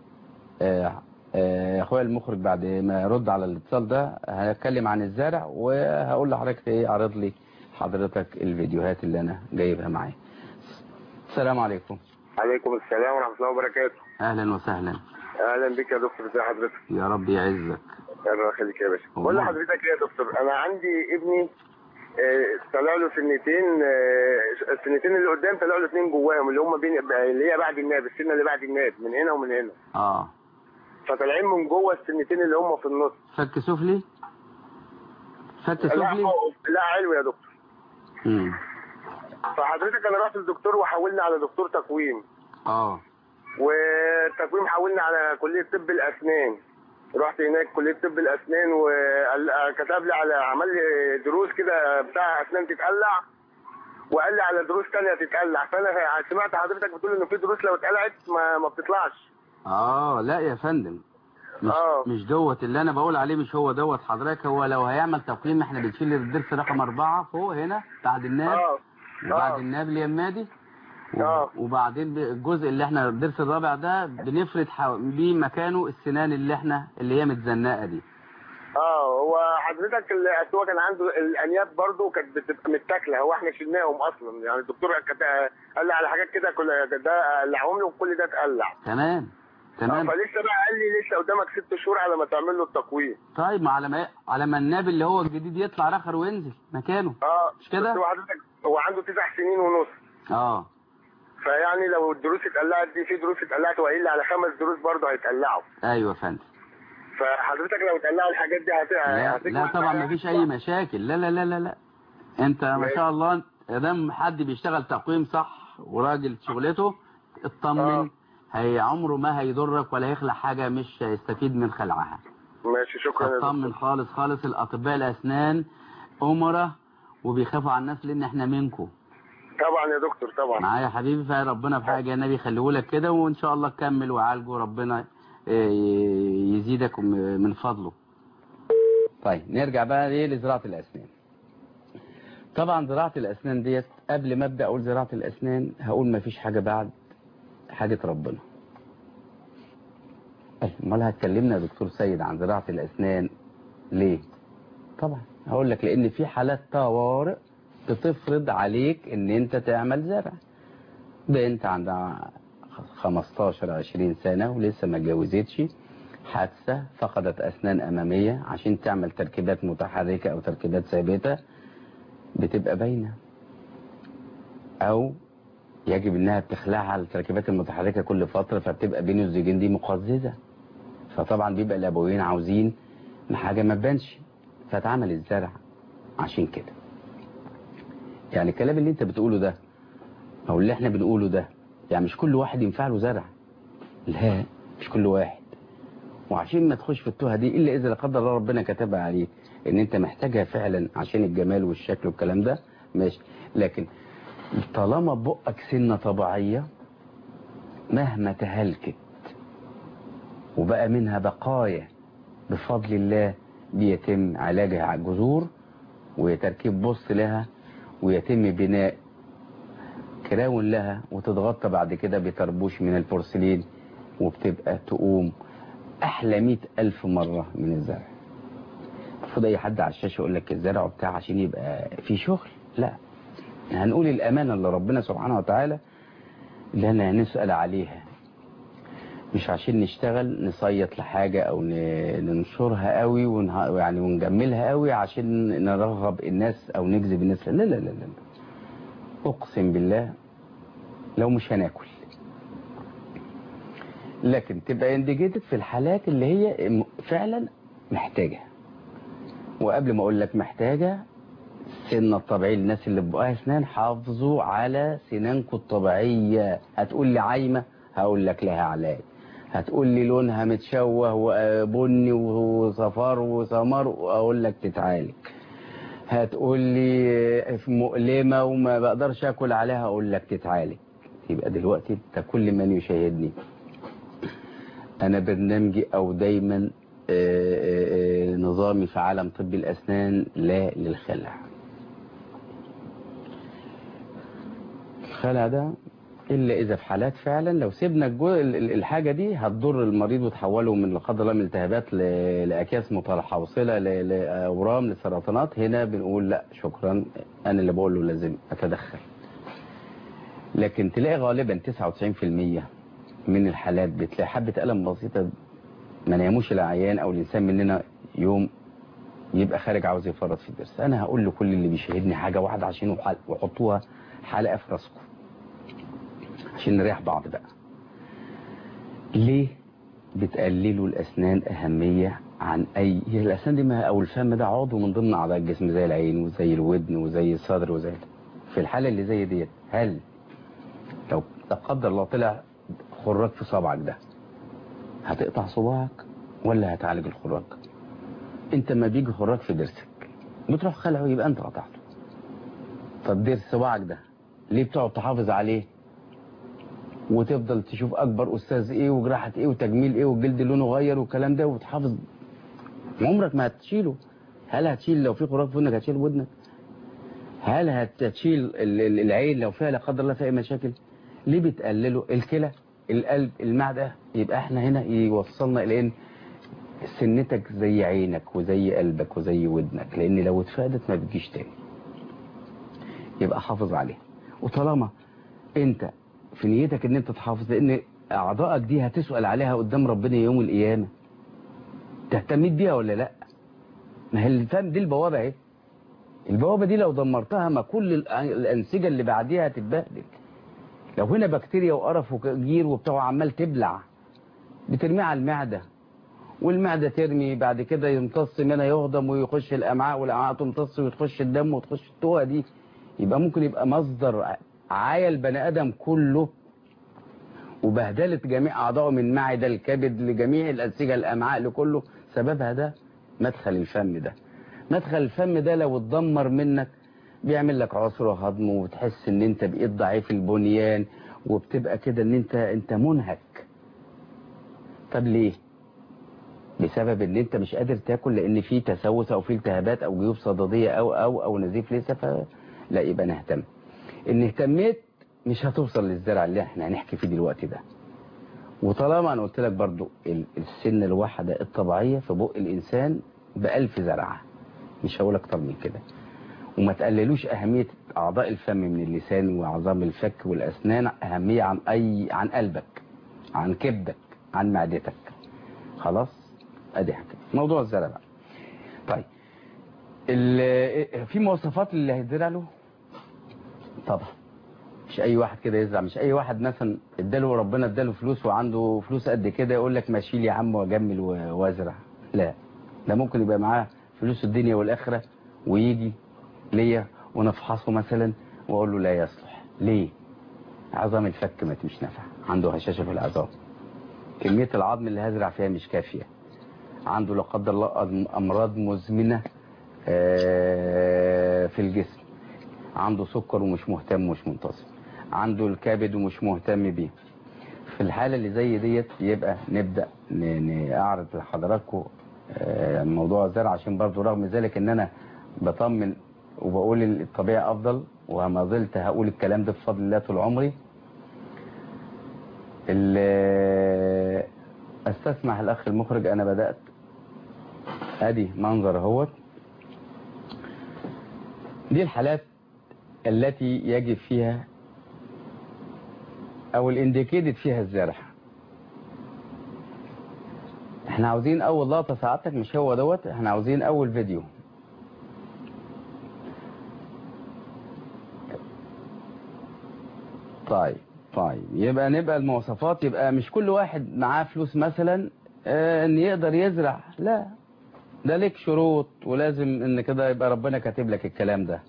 آه آه، اخويا المخرج بعد ما يرد على الاتصال ده هتكلم عن الزرع وهقول لحضرتك ايه اعرض لي حضرتك الفيديوهات اللي انا جايبها معايا السلام عليكم عليكم السلام ورحمة الله وبركاته اهلا وسهلا أهلا بك يا دكتور ازي حضرتك يا رب يعزك الله يخليك يا باشا والله. بقول لحضرتك ايه يا دكتور أنا عندي ابني آه، طلع له سنتين آه، السنتين اللي قدام طلع له اثنين جواهم اللي هم بين اللي هي بعد الناب السنه اللي بعد الناب من هنا ومن هنا اه فطالعين من جوه السنتين اللي هم في النص فك سفلي فك لا سفلي فوق- لا علوي يا دكتور امم فحضرتك انا رحت للدكتور وحولنا على دكتور تقويم اه والتقويم حولنا على كليه طب الاسنان رحت هناك كليه طب الاسنان وكتب لي على عمل لي دروس كده بتاع اسنان تتقلع وقال لي على دروس تانية تتقلع فانا سمعت حضرتك بتقول ان في دروس لو اتقلعت ما, ما بتطلعش اه لا يا فندم مش آه. مش دوت اللي انا بقول عليه مش هو دوت حضرتك هو لو هيعمل تقييم احنا بنشيل الضرس رقم أربعة فوق هنا بعد الناب اه وبعد آه. الناب اليمادي و- آه. وبعدين ب- الجزء اللي احنا الضرس الرابع ده بنفرد حو- بيه مكانه السنان اللي احنا اللي هي متزنقه دي اه هو حضرتك ال- أصل هو كان عنده الانياب برضه كانت بتبقى متاكله هو احنا شلناهم اصلا يعني الدكتور كان- قال لي على حاجات كده كل ده قلعهم له وكل ده اتقلع تمام آه، تمام فلسه بقى قال لي لسه قدامك ست شهور على ما تعمل له التقويم طيب ما على ما على ما الناب اللي هو الجديد يطلع رخر وينزل مكانه اه مش كده؟ بس هو حضرتك هو عنده تسع سنين ونص اه فيعني لو الدروس اتقلعت دي في دروس اتقلعت وقايل لي على خمس دروس برضه هيتقلعوا ايوه يا فندم فحضرتك لو اتقلعوا الحاجات دي هت... لا, هتجمع لا طبعا معايا. ما فيش اي مشاكل لا لا لا لا لا انت ما ماشي. شاء الله ادام حد بيشتغل تقويم صح وراجل شغلته اطمن آه. هي عمره ما هيضرك ولا هيخلع حاجه مش هيستفيد من خلعها ماشي شكرا يا اطمن دكتور. خالص خالص الاطباء الاسنان امراء وبيخافوا على الناس لان احنا منكم طبعا يا دكتور طبعا معايا يا حبيبي فربنا في حاجه النبي يخليه لك كده وان شاء الله تكمل وعالجه ربنا آه، يزيدك من فضله طيب نرجع بقى ليه لزراعه الاسنان طبعا زراعه الاسنان ديت قبل ما ابدا اقول زراعه الاسنان هقول ما فيش حاجه بعد حاجه ربنا أي، امال هتكلمنا يا دكتور سيد عن زراعه الاسنان ليه طبعا هقول لك لان في حالات طوارئ بتفرض عليك ان انت تعمل زرع بنت عندها 15 20 سنة ولسه ما اتجوزتش حادثة فقدت اسنان امامية عشان تعمل تركيبات متحركة او تركيبات ثابتة بتبقى باينة او يجب انها بتخلعها التركيبات المتحركة كل فترة فبتبقى بين الزوجين دي مقززة فطبعا بيبقى الابوين عاوزين ان حاجة ما تبانش فتعمل الزرع عشان كده يعني الكلام اللي انت بتقوله ده او اللي احنا بنقوله ده يعني مش كل واحد ينفع له زرع لا مش كل واحد وعشان ما تخش في التوهه دي الا اذا لا قدر الله ربنا كتبها عليك ان انت محتاجها فعلا عشان الجمال والشكل والكلام ده ماشي لكن طالما بقك سنه طبيعيه مهما تهلكت وبقى منها بقايا بفضل الله بيتم علاجها على الجذور وتركيب بص لها ويتم بناء كراون لها وتتغطى بعد كده بطربوش من البورسلين وبتبقى تقوم أحلى مئة ألف مرة من الزرع المفروض أي حد على الشاشة يقول لك الزرع بتاع عشان يبقى في شغل لا هنقول الأمانة اللي ربنا سبحانه وتعالى اللي احنا هنسأل عليها مش عشان نشتغل نصيط لحاجة او ن- ننشرها قوي ونه... يعني ونجملها قوي عشان نرغب الناس او نجذب الناس لا لا لا لا لا. اقسم بالله لو مش هناكل لكن تبقى انديجيتد في الحالات اللي هي م- فعلا محتاجة وقبل ما اقول لك محتاجة السن الطبيعي للناس اللي بقاها اسنان حافظوا على سنانكم الطبيعية هتقول لي عايمة هقول لك لها علاج هتقول لي لونها متشوه وبني وصفار وسمر واقول لك تتعالج هتقول لي مؤلمة وما بقدرش اكل عليها اقول لك تتعالج يبقى دلوقتي انت كل من يشاهدني انا برنامجي او دايما آه، آه، آه، نظامي في عالم طب الاسنان لا للخلع الخلع ده الا اذا في حالات فعلا لو سيبنا الجو- ال- ال- الحاجه دي هتضر المريض وتحوله من لا قدر الله من التهابات ل- لاكياس متحوصله ل- لاورام لسرطانات هنا بنقول لا شكرا انا اللي بقول له لازم اتدخل لكن تلاقي غالبا 99% من الحالات بتلاقي حبه الم بسيطه ما ناموش العيان او الانسان مننا يوم يبقى خارج عاوز يفرط في الدرس انا هقول لكل اللي بيشاهدني حاجه واحده عشان وح- وحطوها حلقه في راسكم عشان نريح بعض بقى ليه بتقللوا الاسنان اهميه عن اي هي الاسنان دي ما او الفم ده عضو من ضمن اعضاء الجسم زي العين وزي الودن وزي الصدر وزي في الحاله اللي زي ديت هل لو لا قدر الله طلع خراج في صبعك ده هتقطع صباعك ولا هتعالج الخراج انت ما بيجي خراج في ضرسك بتروح خلعه يبقى انت قطعته طب ضرس صباعك ده ليه بتقعد تحافظ عليه وتفضل تشوف اكبر استاذ ايه وجراحه ايه وتجميل ايه والجلد لونه غير والكلام ده وتحافظ عمرك ما هتشيله هل هتشيل لو في خراج في ودنك هتشيل ودنك هل هتشيل ال- ال- العين لو فيها لا قدر الله فيها اي مشاكل ليه بتقللوا الكلى القلب المعده يبقى احنا هنا يوصلنا الى ان سنتك زي عينك وزي قلبك وزي ودنك لان لو اتفادت ما بتجيش تاني يبقى حافظ عليها وطالما انت في نيتك ان انت تحافظ لان اعضائك دي هتسأل عليها قدام ربنا يوم القيامة تهتميت بيها ولا لا ما هي الفم دي البوابة اهي البوابة دي لو دمرتها ما كل الأ- الأنسجة اللي بعديها هتتبهدل لو هنا بكتيريا وقرف وجير وبتاع عمال تبلع بترميها على المعدة والمعدة ترمي بعد كده يمتص منها يهضم ويخش الأمعاء والأمعاء تمتص وتخش الدم وتخش التوه دي يبقى ممكن يبقى مصدر عايا البني آدم كله وبهدلة جميع أعضائه من معدة الكبد لجميع الأنسجة الأمعاء لكله سببها ده مدخل الفم ده مدخل الفم ده لو اتدمر منك بيعمل لك عسر هضم وبتحس ان انت بقيت ضعيف البنيان وبتبقى كده ان انت انت منهك طب ليه بسبب ان انت مش قادر تاكل لان في تسوس او في التهابات او جيوب صدديه او او او نزيف لسه ف لا يبقى نهتم ان اهتميت مش هتوصل للزرع اللي احنا هنحكي فيه دلوقتي ده وطالما انا قلت لك برضو ال- السن الواحده الطبيعيه في بق الانسان بألف زرعه مش هقول اكتر من كده وما تقللوش اهميه اعضاء الفم من اللسان وعظام الفك والاسنان اهميه عن اي عن قلبك عن كبدك عن معدتك خلاص ادي حاجه موضوع الزرع بقى طيب ال- في مواصفات اللي هيتزرع له طبعا مش اي واحد كده يزرع مش اي واحد مثلا اداله ربنا اداله فلوس وعنده فلوس قد كده يقول لك ما اشيل يا عم واجمل و- وازرع لا ده ممكن يبقى معاه فلوس الدنيا والاخره ويجي ليا ونفحصه مثلا واقول له لا يصلح ليه عظام الفك ما مش نافع عنده هشاشه في العظام كميه العظم اللي هزرع فيها مش كافيه عنده لا قدر الله أم- امراض مزمنه آه، في الجسم عنده سكر ومش مهتم ومش منتظم عنده الكبد ومش مهتم بيه في الحالة اللي زي ديت يبقى نبدأ ن- نعرض لحضراتكم آه، موضوع الزرع عشان برضو رغم ذلك ان انا بطمن وبقول الطبيعة افضل وما زلت هقول الكلام ده بفضل الله طول عمري ال- استسمح الاخ المخرج انا بدأت ادي منظر اهوت دي الحالات التي يجب فيها او الانديكيتد فيها الزرع احنا عاوزين اول لقطة سعادتك مش هو دوت احنا عاوزين اول فيديو طيب طيب يبقى نبقى المواصفات يبقى مش كل واحد معاه فلوس مثلا اه ان يقدر يزرع لا ده ليك شروط ولازم ان كده يبقى ربنا كاتب لك الكلام ده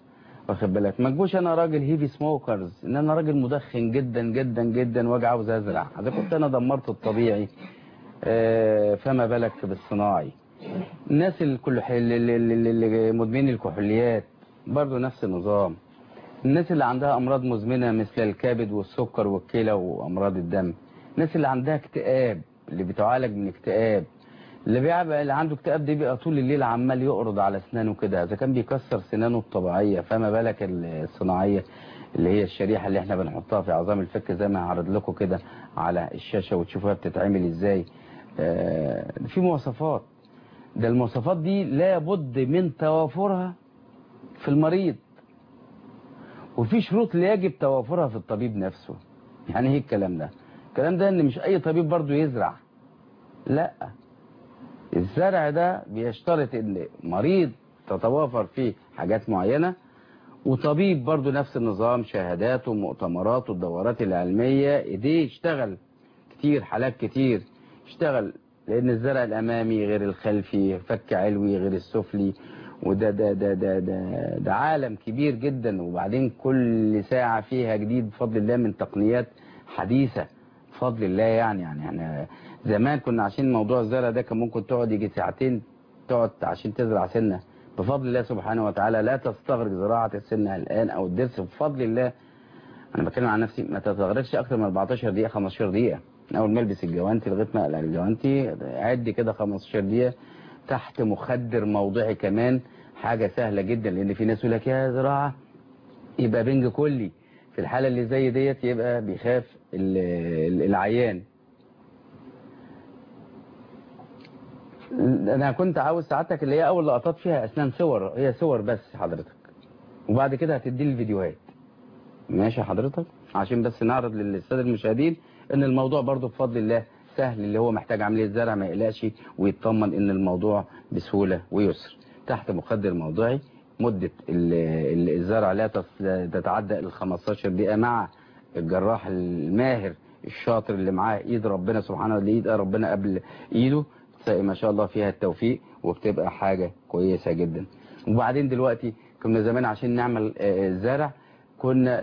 واخد بالك ما تجوش انا راجل هيفي سموكرز ان انا راجل مدخن جدا جدا جدا واجي عاوز ازرع اذا كنت انا دمرت الطبيعي آه، فما بالك بالصناعي الناس الكل اللي مدمنين الكحوليات برضو نفس النظام الناس اللي عندها امراض مزمنه مثل الكبد والسكر والكلى وامراض الدم الناس اللي عندها اكتئاب اللي بتعالج من اكتئاب اللي بيبقى اللي عنده اكتئاب ده بيبقى طول الليل عمال يقرض على اسنانه كده اذا كان بيكسر سنانه الطبيعيه فما بالك الصناعيه اللي هي الشريحه اللي احنا بنحطها في عظام الفك زي ما هعرض لكم كده على الشاشه وتشوفوها بتتعمل ازاي آه، في مواصفات ده المواصفات دي لابد من توافرها في المريض وفي شروط لا يجب توافرها في الطبيب نفسه يعني ايه الكلام ده الكلام ده ان مش اي طبيب برضو يزرع لا الزرع ده بيشترط ان مريض تتوافر فيه حاجات معينة وطبيب برضو نفس النظام شهاداته ومؤتمراته الدورات العلمية ايديه يشتغل كتير حالات كتير يشتغل لان الزرع الامامي غير الخلفي فك علوي غير السفلي وده ده ده ده ده, ده عالم كبير جدا وبعدين كل ساعة فيها جديد بفضل الله من تقنيات حديثة بفضل الله يعني يعني يعني زمان كنا عشان موضوع الزرع ده كان ممكن تقعد يجي ساعتين تقعد عشان تزرع سنة بفضل الله سبحانه وتعالى لا تستغرق زراعة السنة الآن أو الدرس بفضل الله أنا بتكلم عن نفسي ما تستغرقش أكثر من 14 دقيقة 15 دقيقة من أول ما ألبس الجوانتي لغاية ما أقلع الجوانتي عد كده 15 دقيقة تحت مخدر موضعي كمان حاجة سهلة جدا لأن في ناس يقول لك يا زراعة يبقى بنج كلي في الحالة اللي زي ديت يبقى بيخاف العيان انا كنت عاوز ساعتك اللي هي اول لقطات فيها اسنان صور هي صور بس حضرتك وبعد كده هتدي لي الفيديوهات ماشي حضرتك عشان بس نعرض للساده المشاهدين ان الموضوع برضو بفضل الله سهل اللي هو محتاج عمليه زرع ما يقلقش ويطمن ان الموضوع بسهوله ويسر تحت مخدر موضعي مده الزرع لا تتعدى ال 15 دقيقه مع الجراح الماهر الشاطر اللي معاه ايد ربنا سبحانه وتعالى ايد ربنا قبل ايده ما شاء الله فيها التوفيق وبتبقى حاجة كويسة جدا وبعدين دلوقتي كنا زمان عشان نعمل الزرع كنا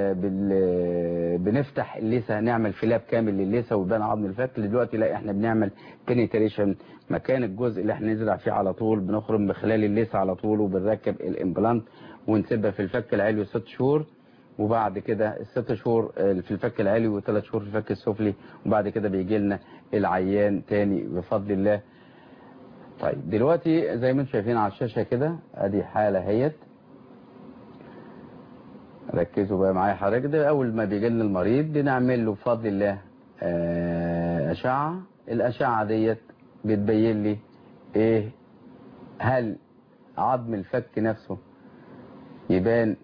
بنفتح الليسة نعمل فلاب كامل للليسة ويبان عظم الفك دلوقتي لا احنا بنعمل بنتريشن مكان الجزء اللي احنا نزرع فيه على طول بنخرج من خلال الليسة على طول وبنركب الامبلانت ونسيبها في الفك العلوي ست شهور وبعد كده الست شهور في الفك العلوي وثلاث شهور في الفك السفلي وبعد كده بيجي لنا العيان تاني بفضل الله طيب دلوقتي زي ما انتم شايفين على الشاشة كده ادي حالة هيت ركزوا بقى معايا حضرتك ده اول ما بيجي لنا المريض بنعمل له بفضل الله اشعة الاشعة ديت بتبين لي ايه هل عظم الفك نفسه يبان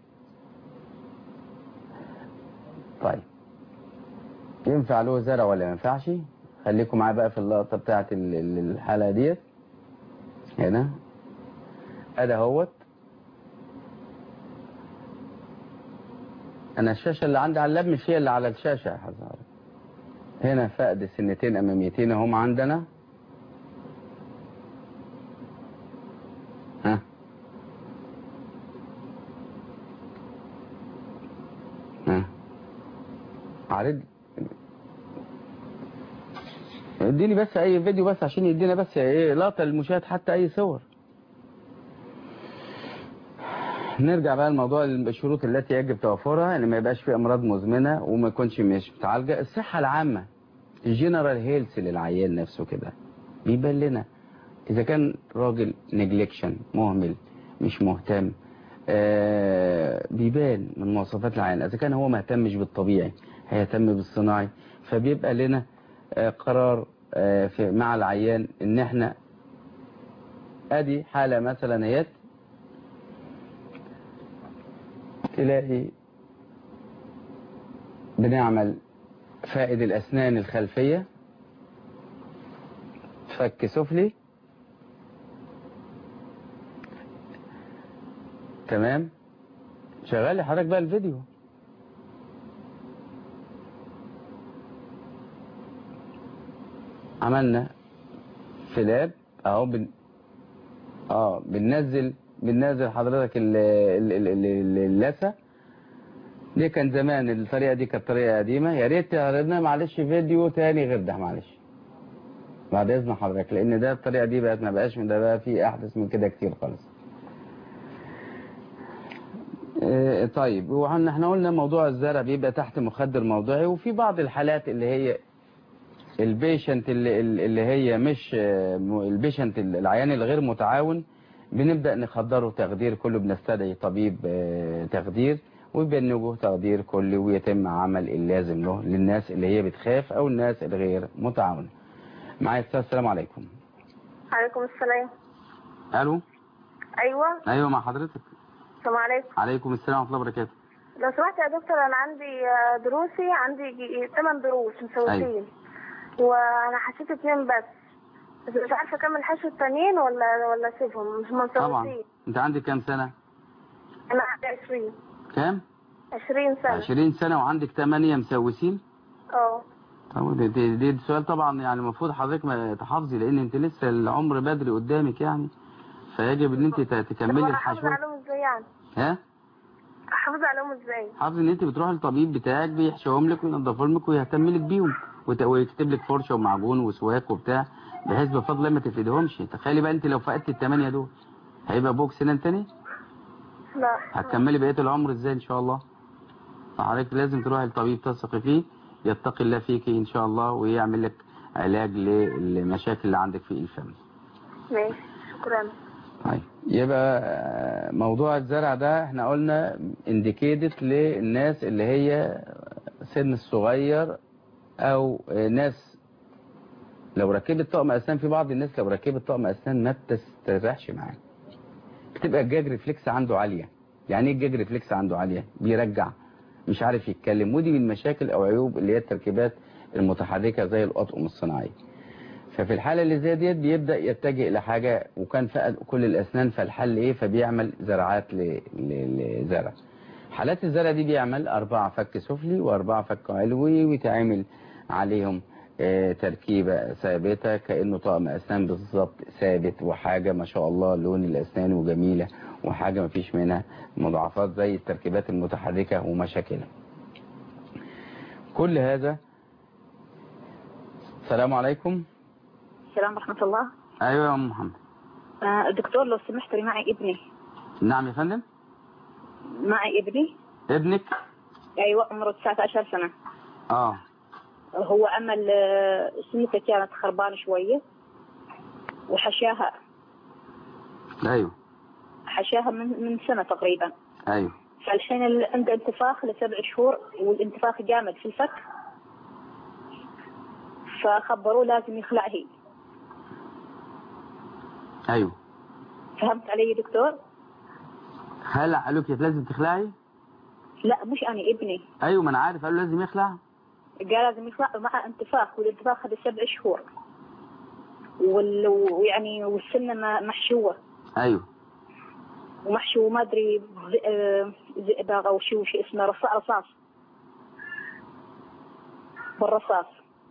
طيب ينفع له زرع ولا ما ينفعش خليكم معايا بقى في اللقطه بتاعه الحلقه ديت هنا ادي اهوت انا الشاشه اللي عندي على اللاب مش هي اللي على الشاشه يا حضرتك هنا فقد سنتين اماميتين هم عندنا ها ها عارض اديني بس اي فيديو بس عشان يدينا بس ايه لقطه للمشاهد حتى اي صور نرجع بقى لموضوع الشروط التي يجب توفرها ان ما يبقاش في امراض مزمنه وما يكونش مش متعالجه الصحه العامه الجنرال هيلث للعيان نفسه كده بيبان لنا اذا كان راجل نجلكشن مهمل مش مهتم آه بيبان من مواصفات العيان اذا كان هو ما اهتمش بالطبيعي هيهتم بالصناعي فبيبقى لنا آه قرار آه في مع العيان ان احنا ادي حالة مثلا اهيت تلاقي بنعمل فائد الاسنان الخلفية فك سفلي تمام شغال لحضرتك بقى الفيديو عملنا فلاب اهو بن... اه بننزل بننزل حضرتك ال- ال- ال- ال- ال- اللثه دي كان زمان الطريقه دي كانت طريقه قديمه يا ريت تعرضنا معلش فيديو تاني غير ده معلش بعد اذن حضرتك لان ده الطريقه دي بقت ما بقاش من ده بقى في احدث من كده كتير خالص آه، طيب وعن احنا قلنا موضوع الزرع بيبقى تحت مخدر موضعي وفي بعض الحالات اللي هي البيشنت اللي, اللي هي مش آه، م- البيشنت العيان الغير متعاون بنبدأ نخدره تخدير كله بنستدعي طبيب آه، تخدير وبنوجه تخدير كلي ويتم عمل اللازم له للناس اللي هي بتخاف او الناس الغير متعاونة معايا استاذ السلام عليكم عليكم السلام الو ايوه ايوه مع حضرتك السلام عليكم عليكم السلام ورحمه الله وبركاته لو سمحت يا دكتور انا عندي آه، دروسي عندي 8 دروس مسوسين وانا حسيت اتنين بس بس مش عارفه اكمل حشو التانيين ولا ولا اسيبهم مش طبعا مسوسين انت عندك كام سنه انا عندي 20 كام 20 سنه 20 سنه وعندك 8 مسوسين اه طب دي, دي, دي سؤال طبعا يعني المفروض حضرتك ما تحافظي لان انت لسه العمر بدري قدامك يعني فيجب ان انت ت- طب تكملي انا احافظ الحشوه عليهم ازاي يعني ها احافظ عليهم ازاي حافظ ان انت بتروح للطبيب بتاعك بيحشوهم لك وينضفهم لك ويهتم لك بيهم وت- ويكتب لك فرشه ومعجون وسواك وبتاع بحيث بفضل الله ما تفيدهمش تخيلي بقى انت لو فقدت الثمانيه دول هيبقى ابوك سنان تاني لا هتكملي بقيه العمر ازاي ان شاء الله فحضرتك لازم تروحي لطبيب تثقي فيه يتقي الله فيكي ان شاء الله ويعمل لك علاج للمشاكل اللي عندك في الفم ماشي شكرا طيب يبقى آه، موضوع الزرع ده احنا قلنا انديكيتد للناس اللي هي سن الصغير او آه، ناس لو ركبت طقم اسنان في بعض الناس لو ركبت طقم اسنان ما بتستريحش معاه بتبقى الجاج ريفلكس عنده عاليه يعني ايه الجاج ريفلكس عنده عاليه بيرجع مش عارف يتكلم ودي من مشاكل او عيوب اللي هي التركيبات المتحركه زي الاطقم الصناعيه ففي الحالة اللي زي ديت بيبدأ يتجه إلى حاجة وكان فقد كل الأسنان فالحل إيه فبيعمل زرعات ل- ل- لزرع حالات الزرع دي بيعمل أربعة فك سفلي وأربعة فك علوي ويتعمل عليهم آه، تركيبة ثابتة كأنه طقم أسنان بالظبط ثابت وحاجة ما شاء الله لون الأسنان وجميلة وحاجة ما فيش منها مضاعفات زي التركيبات المتحركة ومشاكلها كل هذا السلام عليكم السلام ورحمة الله ايوه يا ام محمد آه، دكتور لو سمحت لي معي ابني نعم يا فندم معي ابني ابنك أيوة عمره 19 سنة اه هو عمل آه، سنته كانت خربانة شوية وحشاها ايوه حشاها من من سنة تقريبا ايوه فالحين ال- عنده انتفاخ لسبع شهور والانتفاخ جامد في الفك فخبروه لازم يخلع هي ايوه فهمت علي يا دكتور؟ هل قالوا لك لازم تخلعي لا مش أنا ابني ايوه ما انا عارف قالوا لازم يخلع قال لازم يخلع مع انتفاخ والانتفاخ هذا سبع شهور وال- ويعني والسنة ما- محشوة ايوه ومحشو ما ادري ز- آه، زئبق او شو شو اسمه رصاص رصاص بالرصاص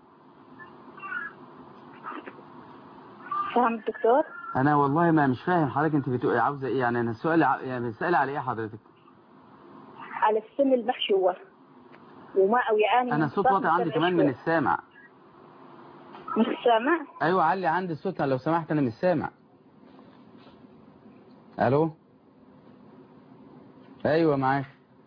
فهم الدكتور؟ انا والله ما مش فاهم حضرتك انت بتقولي عاوزه ايه يعني انا السؤال ع- يعني بتسالي على ايه حضرتك على السن المحشوة وما او يعاني انا من صوت انتفاخ واطي عندي سبع كمان من شهور. السامع مش سامع؟ ايوه علي عندي الصوت لو سمحت انا مش سامع الو ايوه معاك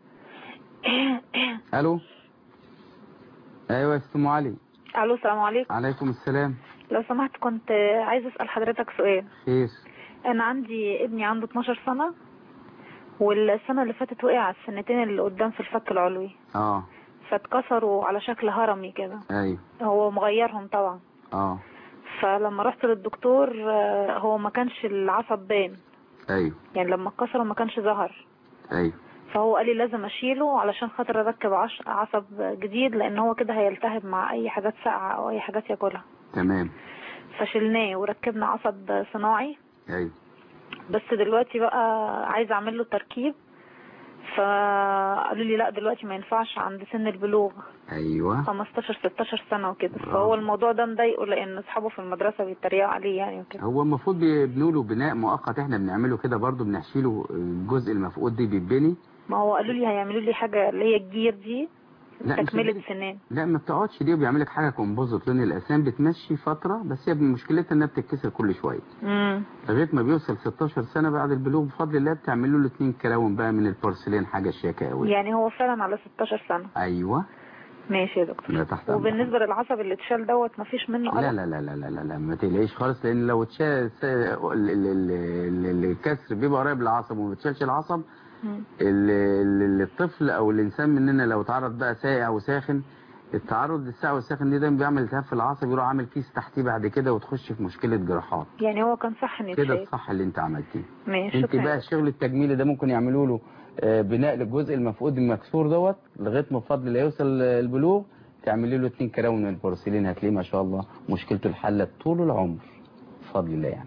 الو ايوه يا ست ام علي الو السلام عليكم عليكم السلام لو سمحت كنت عايزه اسال حضرتك سؤال خير انا عندي ابني عنده 12 سنه والسنه اللي فاتت وقع على السنتين اللي قدام في الفك العلوي اه فاتكسروا على شكل هرمي كده ايوه هو مغيرهم طبعا اه فلما رحت للدكتور آه، هو ما كانش العصب بان ايوه يعني لما اتكسروا ما كانش ظهر ايوه فهو قال لي لازم اشيله علشان خاطر اركب عش- عصب جديد لان هو كده هيلتهب مع اي حاجات ساقعه او اي حاجات ياكلها تمام فشلناه وركبنا عصب صناعي ايوه بس دلوقتي بقى عايزه اعمل له تركيب فقالوا لي لا دلوقتي ما ينفعش عند سن البلوغ ايوه 15 16 سنة وكده فهو الموضوع ده مضايقه لان اصحابه في المدرسة بيتريقوا عليه يعني وكده هو المفروض بيبنوا له بناء مؤقت احنا بنعمله كده برضو بنحشي له الجزء المفقود دي بيتبني ما هو قالوا لي هيعملوا لي حاجة اللي هي الجير دي لا مش تكملة هتجيب- سنان لا ما بتقعدش دي وبيعمل لك حاجه كومبوزيت لون الاسنان بتمشي فتره بس هي مشكلتها انها بتتكسر كل شويه امم لغايه ما بيوصل 16 سنه بعد البلوغ بفضل الله بتعمل له الاثنين كراون بقى من البورسلين حاجه شياكه قوي يعني هو فعلا على 16 سنة ايوه ماشي يا دكتور لا تحت أمرك. وبالنسبة للعصب اللي اتشال دوت مفيش منه لا ألم لا لا لا لا لا, لا ما تقلقيش خالص لان لو اتشال س- ال- ال- ال- ال- الكسر بيبقى قريب للعصب وما بتشالش العصب مم. ال- ال- الطفل او الانسان مننا لو تعرض بقى ساقع وساخن التعرض للساقع والساخن دي دايما بيعمل التهاب في العصب يروح عامل كيس تحتيه بعد كده وتخش في مشكله جراحات يعني هو كان صح ان كده يتشال الصح اللي انت عملتيه ماشي انت شكرا بقى الشغل التجميلي ده ممكن يعملوا له آه، بناء للجزء المفقود المكسور دوت لغايه ما بفضل الله يوصل البلوغ تعملي له اتنين كراون من البورسلين هتلاقيه ما شاء الله مشكلته الحلت طول العمر بفضل الله يعني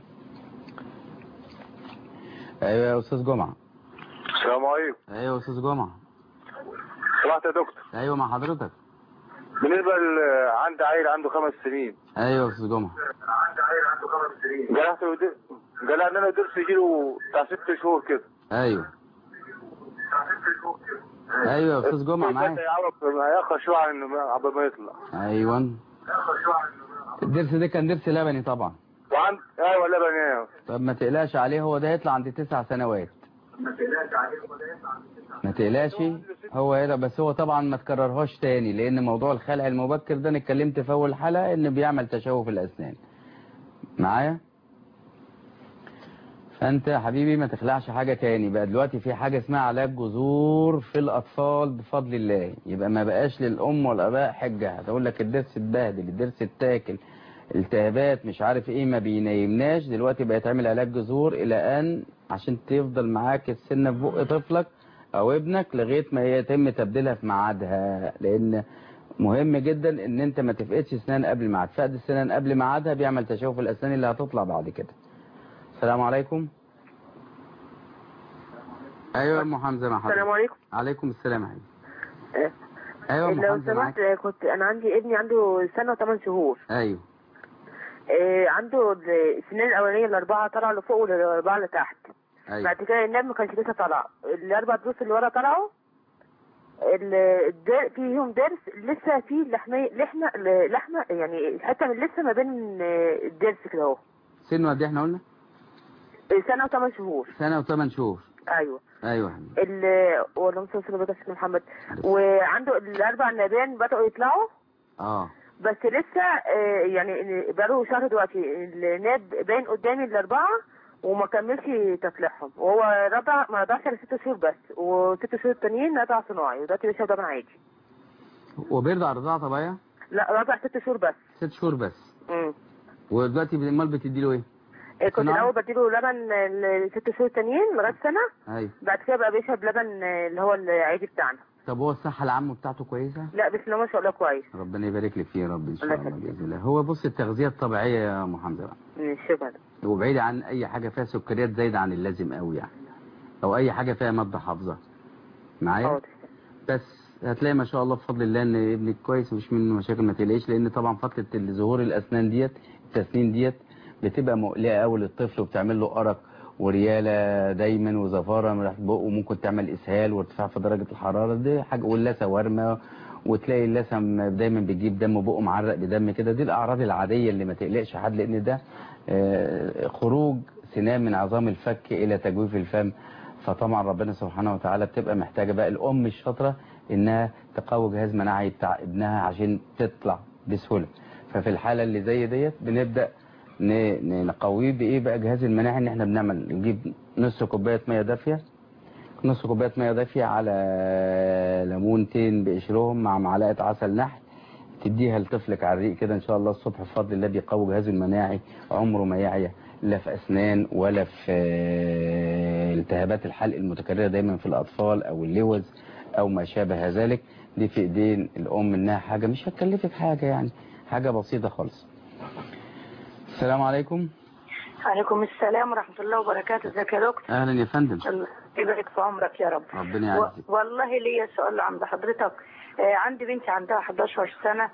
ايوه يا استاذ جمعه السلام عليكم ايوه يا استاذ جمعه سمعت يا دكتور ايوه مع حضرتك بالنسبه ل- عندي عيل عنده خمس سنين ايوه يا استاذ جمعه جرحت ودي- قال ان انا درس يجي له بتاع ست شهور كده ايوه ايوه يا استاذ جمعه معاك يعرف هيأخر شويه عن قبل ما يطلع ايوه الدرس ده كان درس لبني طبعا وعند ايوه لبن ايه طب ما تقلقش عليه هو ده هيطلع عند تسع سنوات ما تقلقش هو هنا بس هو طبعا ما تكررهاش تاني لان موضوع الخلع المبكر ده انا اتكلمت في اول حلقه ان بيعمل تشوه في الاسنان معايا فانت يا حبيبي ما تخلعش حاجه تاني بقى دلوقتي في حاجه اسمها علاج جذور في الاطفال بفضل الله يبقى ما بقاش للام والاباء حجه هتقول لك الضرس اتبهدل الضرس اتاكل التهابات مش عارف ايه ما بينيمناش دلوقتي بقى يتعمل علاج جذور الى ان عشان تفضل معاك السنه في بق طفلك او ابنك لغايه ما يتم تبديلها في ميعادها لان مهم جدا ان انت ما تفقدش اسنان قبل ميعاد فقد السنان قبل ميعادها بيعمل تشوه في الاسنان اللي هتطلع بعد كده السلام عليكم ايوه يا ام حمزه مع السلام حضرتك عليكم عليكم السلام يا حبيبي آه، ايوه يا ام لو حمزه سمحت معاك كنت انا عندي ابني عنده سنه وثمان شهور ايوه آه، عنده السنين الاولانيه الاربعه طلعوا لفوق والاربعه لتحت ايوه بعد كده الناب ما كانش لسه طالع الاربع دروس اللي ورا طلعوا ال- الدر- فيهم درس لسه فيه لحمه لحمه لحمه يعني الحته من لسه ما بين آه، الدرس كده اهو سنه قد ايه احنا قلنا آه، سنه وثمان شهور سنه وثمان شهور ايوه ايوه يا حبيبي ال والله صل وسلم على سيدنا محمد وعنده الاربع نابين بداوا يطلعوا اه بس لسه آه، يعني بقاله شهر دلوقتي الناب باين قدامي الاربعه وما كملش تطليعهم وهو رضع ما رضعش الا ست شهور بس وست شهور التانيين رضع صناعي ودلوقتي بيشرب لبن عادي وبيرضع رضاعه طبيعيه لا رضع ست شهور بس ست شهور بس امم ودلوقتي امال بتدي له ايه كنت صناعي؟ الاول بديله لبن الست شهور التانيين لغايه سنه ايوه بعد كده بقى بيشرب لبن آه، اللي هو العادي بتاعنا طب هو الصحه العامه بتاعته كويسه لا بسم الله ما شاء الله كويس ربنا يبارك لك فيه يا رب ان شاء الله الله يخليك. باذن الله هو بص التغذيه الطبيعيه يا ام حمزه بقى مم، شكرا وبعيد عن اي حاجه فيها سكريات زايده عن اللازم قوي يعني او اي حاجه فيها ماده حافظه معايا حاضر بس هتلاقي ما شاء الله بفضل الله ان ابنك كويس مش منه مشاكل ما تقلقش لان طبعا فتره ظهور الاسنان ديت التسنين ديت بتبقى مقلقه قوي للطفل وبتعمل له ارق ورياله دايما وزفاره من ريحه بقه وممكن تعمل اسهال وارتفاع في درجه الحراره دي حاجه واللثه ورمه وتلاقي اللثه دايما بتجيب دم وبقه معرق بدم كده دي الاعراض العاديه اللي ما تقلقش حد لان ده آه، خروج سنان من عظام الفك الى تجويف الفم فطبعا ربنا سبحانه وتعالى بتبقى محتاجه بقى الام الشاطره انها تقوي جهاز مناعي بتاع ابنها عشان تطلع بسهوله ففي الحاله اللي زي ديت بنبدا ن- ن- نقويه بايه بقى جهاز المناعي ان احنا بنعمل نجيب نص كوبايه ميه دافيه نص كوبايه ميه دافيه على ليمونتين بقشرهم مع معلقه عسل نحل تديها لطفلك على الريق كده ان شاء الله الصبح بفضل الله بيقوي جهازه المناعي عمره ما يعيا لا في اسنان ولا في آه، التهابات الحلق المتكرره دايما في الاطفال او اللوز او ما شابه ذلك دي في ايدين الام انها حاجه مش هتكلفك حاجه يعني حاجه بسيطه خالص السلام عليكم عليكم السلام ورحمة الله وبركاته ازيك يا دكتور اهلا يا فندم يبارك في عمرك يا رب ربنا و... يعزك والله ليا سؤال عند حضرتك آه عندي بنتي عندها 11 سنة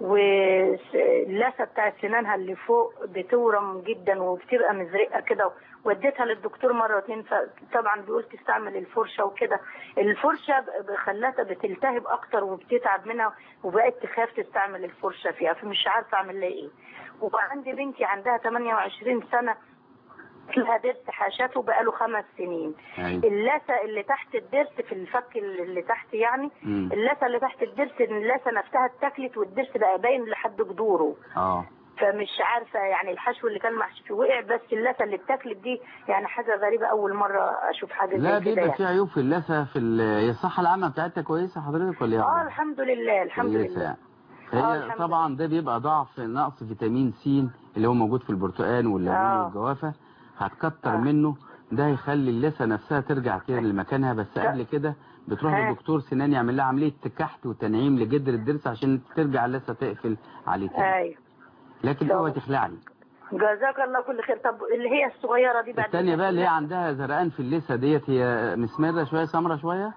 واللثة بتاعت سنانها اللي فوق بتورم جدا وبتبقى مزرقة كده وديتها للدكتور مرتين فطبعا بيقول تستعمل الفرشة وكده الفرشة ب- خلتها بتلتهب اكتر وبتتعب منها وبقت تخاف تستعمل الفرشة فيها فمش عارفة اعمل لها ايه وعندي بنتي عندها 28 سنة لها ضرس حاشته بقاله خمس سنين أيوة. اللثة اللي تحت الضرس في الفك اللي تحت يعني مم. اللثة اللي تحت الضرس اللثة نفسها اتاكلت والضرس بقى باين لحد جذوره اه فمش عارفة يعني الحشو اللي كان محشي فيه وقع بس اللثة اللي اتاكلت دي يعني حاجة غريبة أول مرة أشوف حاجة لا زي كده بيبقى في يعني. عيوب في اللثه في ال- هي الصحه العامه بتاعتها كويسه حضرتك ولا ايه اه الحمد لله الحمد اللثة لله يعني. آه، هي الحمد طبعا ده بيبقى ضعف نقص فيتامين س اللي هو موجود في البرتقال والليمون آه. والجوافه هتكتر منه ده هيخلي اللثه نفسها ترجع كده لمكانها بس قبل كده بتروح ها. لدكتور سنان يعمل لها عمليه كحت وتنعيم لجدر الضرس عشان ترجع اللثه تقفل عليه تاني ايوه لكن اوعى تخلعني جزاك الله كل خير طب اللي هي الصغيرة دي بعد الثانيه بقى اللي هي عندها زرقان في اللثه ديت هي مسمره شويه سمره شويه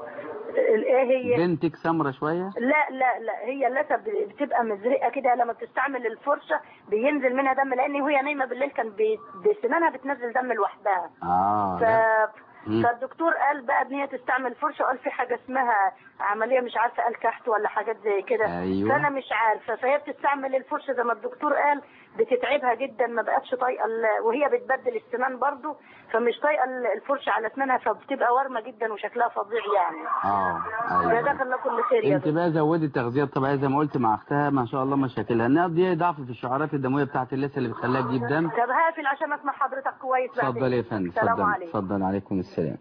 ايه هي بنتك سمره شويه لا لا لا هي اللثه ب- بتبقى مزرقه كده لما بتستعمل الفرشه بينزل منها دم لان وهي نايمه بالليل كان بي- بسنانها بتنزل دم لوحدها اه ف... لا. مم. فالدكتور قال بقى ان هي تستعمل فرشه وقال في حاجه اسمها عمليه مش عارفه قال كحت ولا حاجات زي كده أيوة. فانا مش عارفه فهي بتستعمل الفرشه زي ما الدكتور قال بتتعبها جدا ما بقتش طايقه ال- وهي بتبدل السنان برضو فمش طايقه ال- الفرشه على اسنانها فبتبقى وارمه جدا وشكلها فظيع يعني اه ايوه جزاك الله كل خير يا انت دكتور بقى زودي التغذيه الطبيعيه زي ما قلت مع اختها ما شاء الله مشاكلها انها دي ضعف في الشعرات الدمويه بتاعت اللثه اللي بتخليها تجيب دم طب هقفل عشان اسمع حضرتك كويس بعد اتفضل يا فندم السلام اتفضل عليكم اتفضل عليكم السلام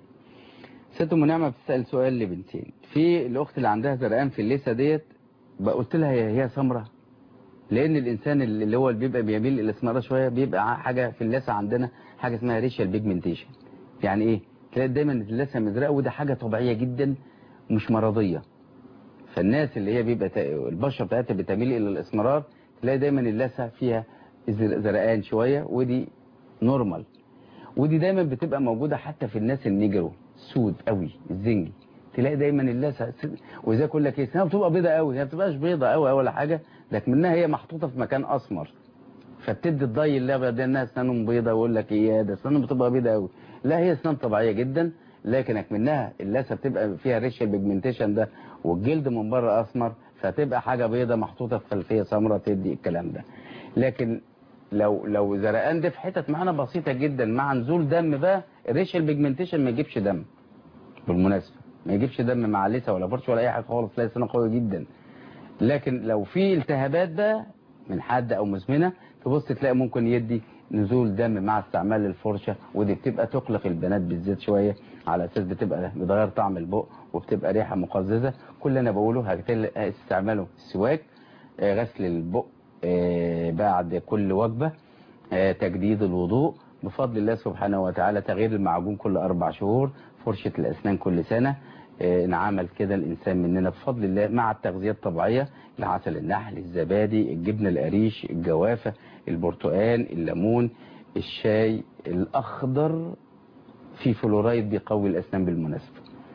ست ام نعمه بتسال سؤال لبنتين في الاخت اللي عندها زرقان في اللثه ديت بقى قلت لها هي هي سمره لان الانسان اللي هو اللي بيبقى بيميل الى الاسمرة شويه بيبقى ع- حاجه في اللثه عندنا حاجه اسمها ريشال بيجمنتيشن يعني ايه تلاقي دايما اللثه مزرقه وده حاجه طبيعيه جدا مش مرضيه فالناس اللي هي بيبقى تا- البشره بتاعتها بتميل الى الاسمرار تلاقي دايما اللثه فيها زر- زرقان شويه ودي نورمال ودي دايما بتبقى موجوده حتى في الناس النيجرو سود قوي الزنجي تلاقي دايما اللثه س- وزي اقول لك ايه سنها بتبقى بيضه قوي هي ما بتبقاش بيضه قوي ولا حاجه لكن منها هي محطوطه في مكان اسمر فبتدي الضي اللي ده انها اسنانهم بيضه ويقول لك ايه ده اسنانهم بتبقى بيضه قوي لا هي اسنان طبيعيه جدا لكن منها اللثه بتبقى فيها ريشال بيجمنتيشن ده والجلد من بره اسمر فتبقى حاجه بيضه محطوطه في خلفيه سمراء تدي الكلام ده لكن لو لو زرقان ده في حتت معانا بسيطه جدا مع نزول دم بقى الريشال بيجمنتيشن ما يجيبش دم بالمناسبه ما يجيبش دم مع لسه ولا فرش ولا اي حاجه خالص تلاقي سنه قويه جدا لكن لو في التهابات بقى من حد او مزمنه تبص تلاقي ممكن يدي نزول دم مع استعمال الفرشه ودي بتبقى تقلق البنات بالذات شويه على اساس بتبقى بتغير طعم البق وبتبقى ريحه مقززه كل اللي انا بقوله هتل- استعماله السواك آه، غسل البق آه، بعد كل وجبه آه، تجديد الوضوء بفضل الله سبحانه وتعالى تغيير المعجون كل أربع شهور فرشة الأسنان كل سنة آه، نعمل كده الإنسان مننا بفضل الله مع التغذية الطبيعية العسل النحل الزبادي الجبنة القريش الجوافة البرتقال الليمون الشاي الأخضر في فلورايد بيقوي الأسنان بالمناسبة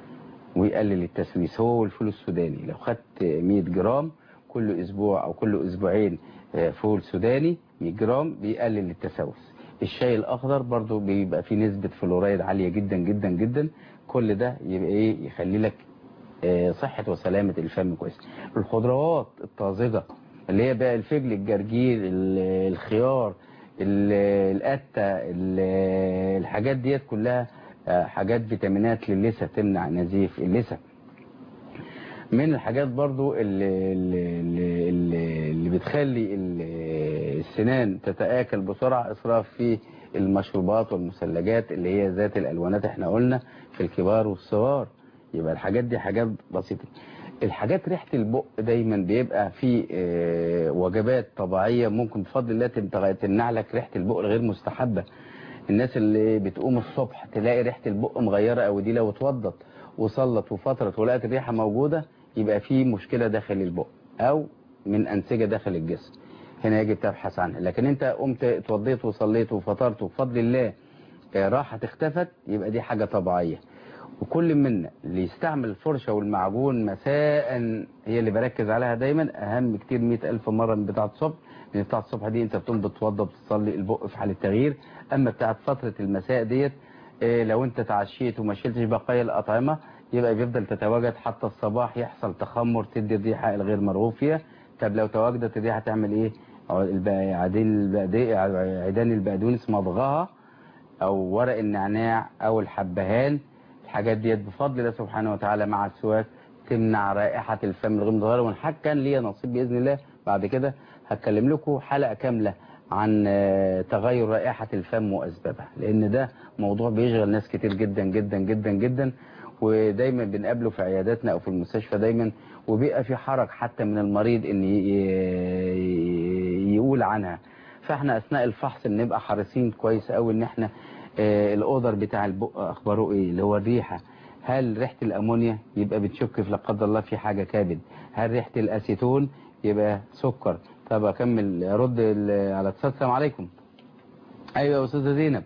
ويقلل التسويس هو والفول السوداني لو خدت 100 جرام كل اسبوع او كل اسبوعين آه، فول سوداني 100 جرام بيقلل التسوس الشاي الاخضر برضو بيبقى فيه نسبة فلورايد عالية جدا جدا جدا كل ده يبقى ايه يخلي لك آه، صحة وسلامة الفم كويس الخضروات الطازجة اللي هي بقى الفجل الجرجير ال- الخيار ال- القتة ال- الحاجات ديت كلها آه، حاجات فيتامينات للثة تمنع نزيف اللثة من الحاجات برضو اللي, اللي, اللي, اللي بتخلي ال- السنان تتآكل بسرعة إسراف في المشروبات والمثلجات اللي هي ذات الألوانات احنا قلنا في الكبار والصغار يبقى الحاجات دي حاجات بسيطة الحاجات ريحة البق دايما بيبقى في آه، وجبات طبيعية ممكن بفضل الله تمتغ- تمنع لك ريحة البق الغير مستحبة الناس اللي بتقوم الصبح تلاقي ريحة البق مغيرة او دي لو اتوضت وصلت وفترت ولقت الريحة موجودة يبقى في مشكلة داخل البق او من انسجة داخل الجسم هنا يجب تبحث عنها لكن انت قمت اتوضيت وصليت وفطرت وبفضل الله آه، راحت اختفت يبقى دي حاجة طبيعية وكل منا اللي يستعمل الفرشة والمعجون مساء هي اللي بركز عليها دايما أهم كتير مئة ألف مرة من بتاعة الصبح لأن بتاعة الصبح دي أنت بتقوم بتوضى بتصلي البق في حال التغيير أما بتاعة فترة المساء ديت إيه لو أنت تعشيت وما شلتش بقايا الأطعمة يبقى بيفضل تتواجد حتى الصباح يحصل تخمر تدي الريحة الغير مرغوب فيها طب لو تواجدت الريحة تعمل إيه؟ عدين عيدان البقدونس مضغها أو ورق النعناع أو الحبهان الحاجات ديت بفضل الله سبحانه وتعالى مع السواك تمنع رائحة الفم الغير متغيرة وإن حد كان ليا نصيب بإذن الله بعد كده هتكلم لكم حلقة كاملة عن تغير رائحة الفم وأسبابها لأن ده موضوع بيشغل ناس كتير جدا جدا جدا جدا ودايما بنقابله في عياداتنا أو في المستشفى دايما وبيبقى في حرج حتى من المريض إن يقول عنها فاحنا أثناء الفحص بنبقى حريصين كويس قوي إن احنا الأودر بتاع البق أخباره إيه اللي هو الريحة هل ريحة الأمونيا يبقى بتشك في لا قدر الله في حاجة كابد هل ريحة الأسيتون يبقى سكر طب أكمل أرد على اتصال السلام عليكم أيوة يا أستاذة زينب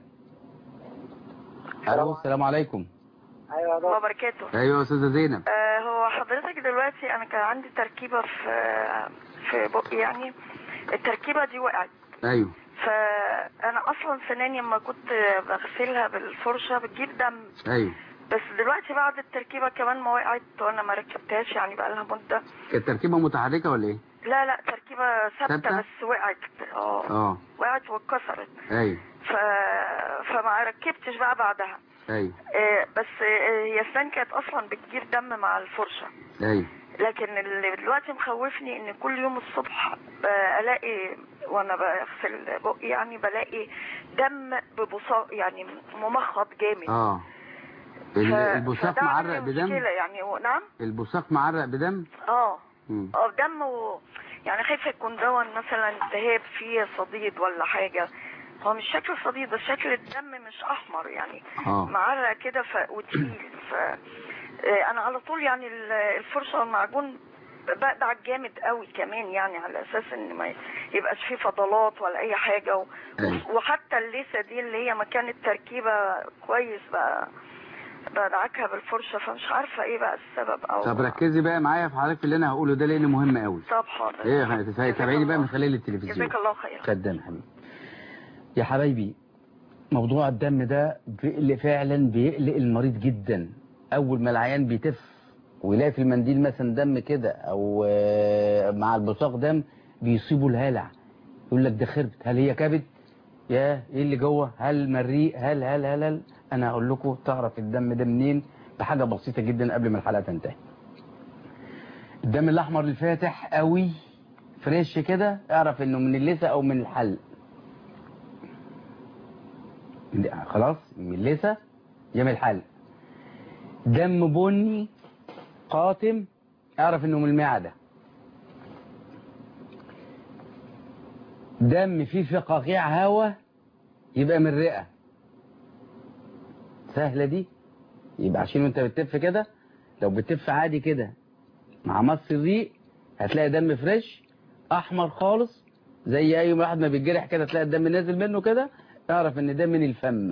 ألو السلام عليكم ايوه الله وبركاته أيوة يا أستاذة زينب آه هو حضرتك دلوقتي انا كان عندي تركيبه في في بقي يعني التركيبه دي وقعت أيوة فانا اصلا سناني لما كنت بغسلها بالفرشه بتجيب دم أيوة بس دلوقتي بعد التركيبه كمان ما وقعت وانا ما ركبتهاش يعني بقى لها مده كانت تركيبة متحركة ولا إيه؟ لا لا تركيبه ثابته ثابتة؟ بس وقعت اه اه وقعت واتكسرت أيوة ف... فما ركبتش بقى بعدها أيوة آه، بس آه، هي السنان كانت اصلا بتجيب دم مع الفرشه أيوة لكن اللي دلوقتي مخوفني ان كل يوم الصبح الاقي وانا بغسل بقي يعني بلاقي دم ببصاق يعني ممخض جامد اه ال- ف- البصاق فده عامل معرق لي بدم مشكلة يعني و- نعم البصاق معرق بدم اه مم. اه دم و... يعني خايفه يكون دون مثلا التهاب فيه صديد ولا حاجه هو مش شكل صديد بس شكل الدم مش احمر يعني آه. معرق كده ف... وتقيل ف آه، انا على طول يعني ال- الفرشه والمعجون بقدع جامد قوي كمان يعني على اساس ان ما يبقاش فيه فضلات ولا اي حاجه و... أيوة. وحتى الليسه دي اللي هي مكان التركيبه كويس بقى بدعكها بالفرشه فمش عارفه ايه بقى السبب او طب ركزي بقى معايا في حضرتك في اللي انا هقوله ده لان مهم قوي طب حاضر ايه تابعيني بقى من خلال التلفزيون جزاك الله خير خدام حبيبي يا حبايبي موضوع الدم ده بيقلق فعلا بيقلق المريض جدا اول ما العيان بيتف ويلاقي في المنديل مثلا دم كده او آه، مع البصاق دم بيصيبه الهلع يقول لك ده خربت هل هي كبد يا ايه اللي جوه هل مريء هل هل هل, هل. انا هقول لكم تعرف الدم ده منين بحاجه بسيطه جدا قبل ما الحلقه تنتهي الدم الاحمر الفاتح قوي فريش كده اعرف انه من اللثه او من الحلق من- خلاص من اللثه يا من الحلق دم بني قاتم اعرف انه من المعده دم فيه فقاقيع هواء يبقى من الرئه سهله دي يبقى عشان وانت بتتف كده لو بتتف عادي كده مع مص الريق هتلاقي دم فريش احمر خالص زي اي واحد ما بيتجرح كده تلاقي الدم نازل منه كده اعرف ان ده من الفم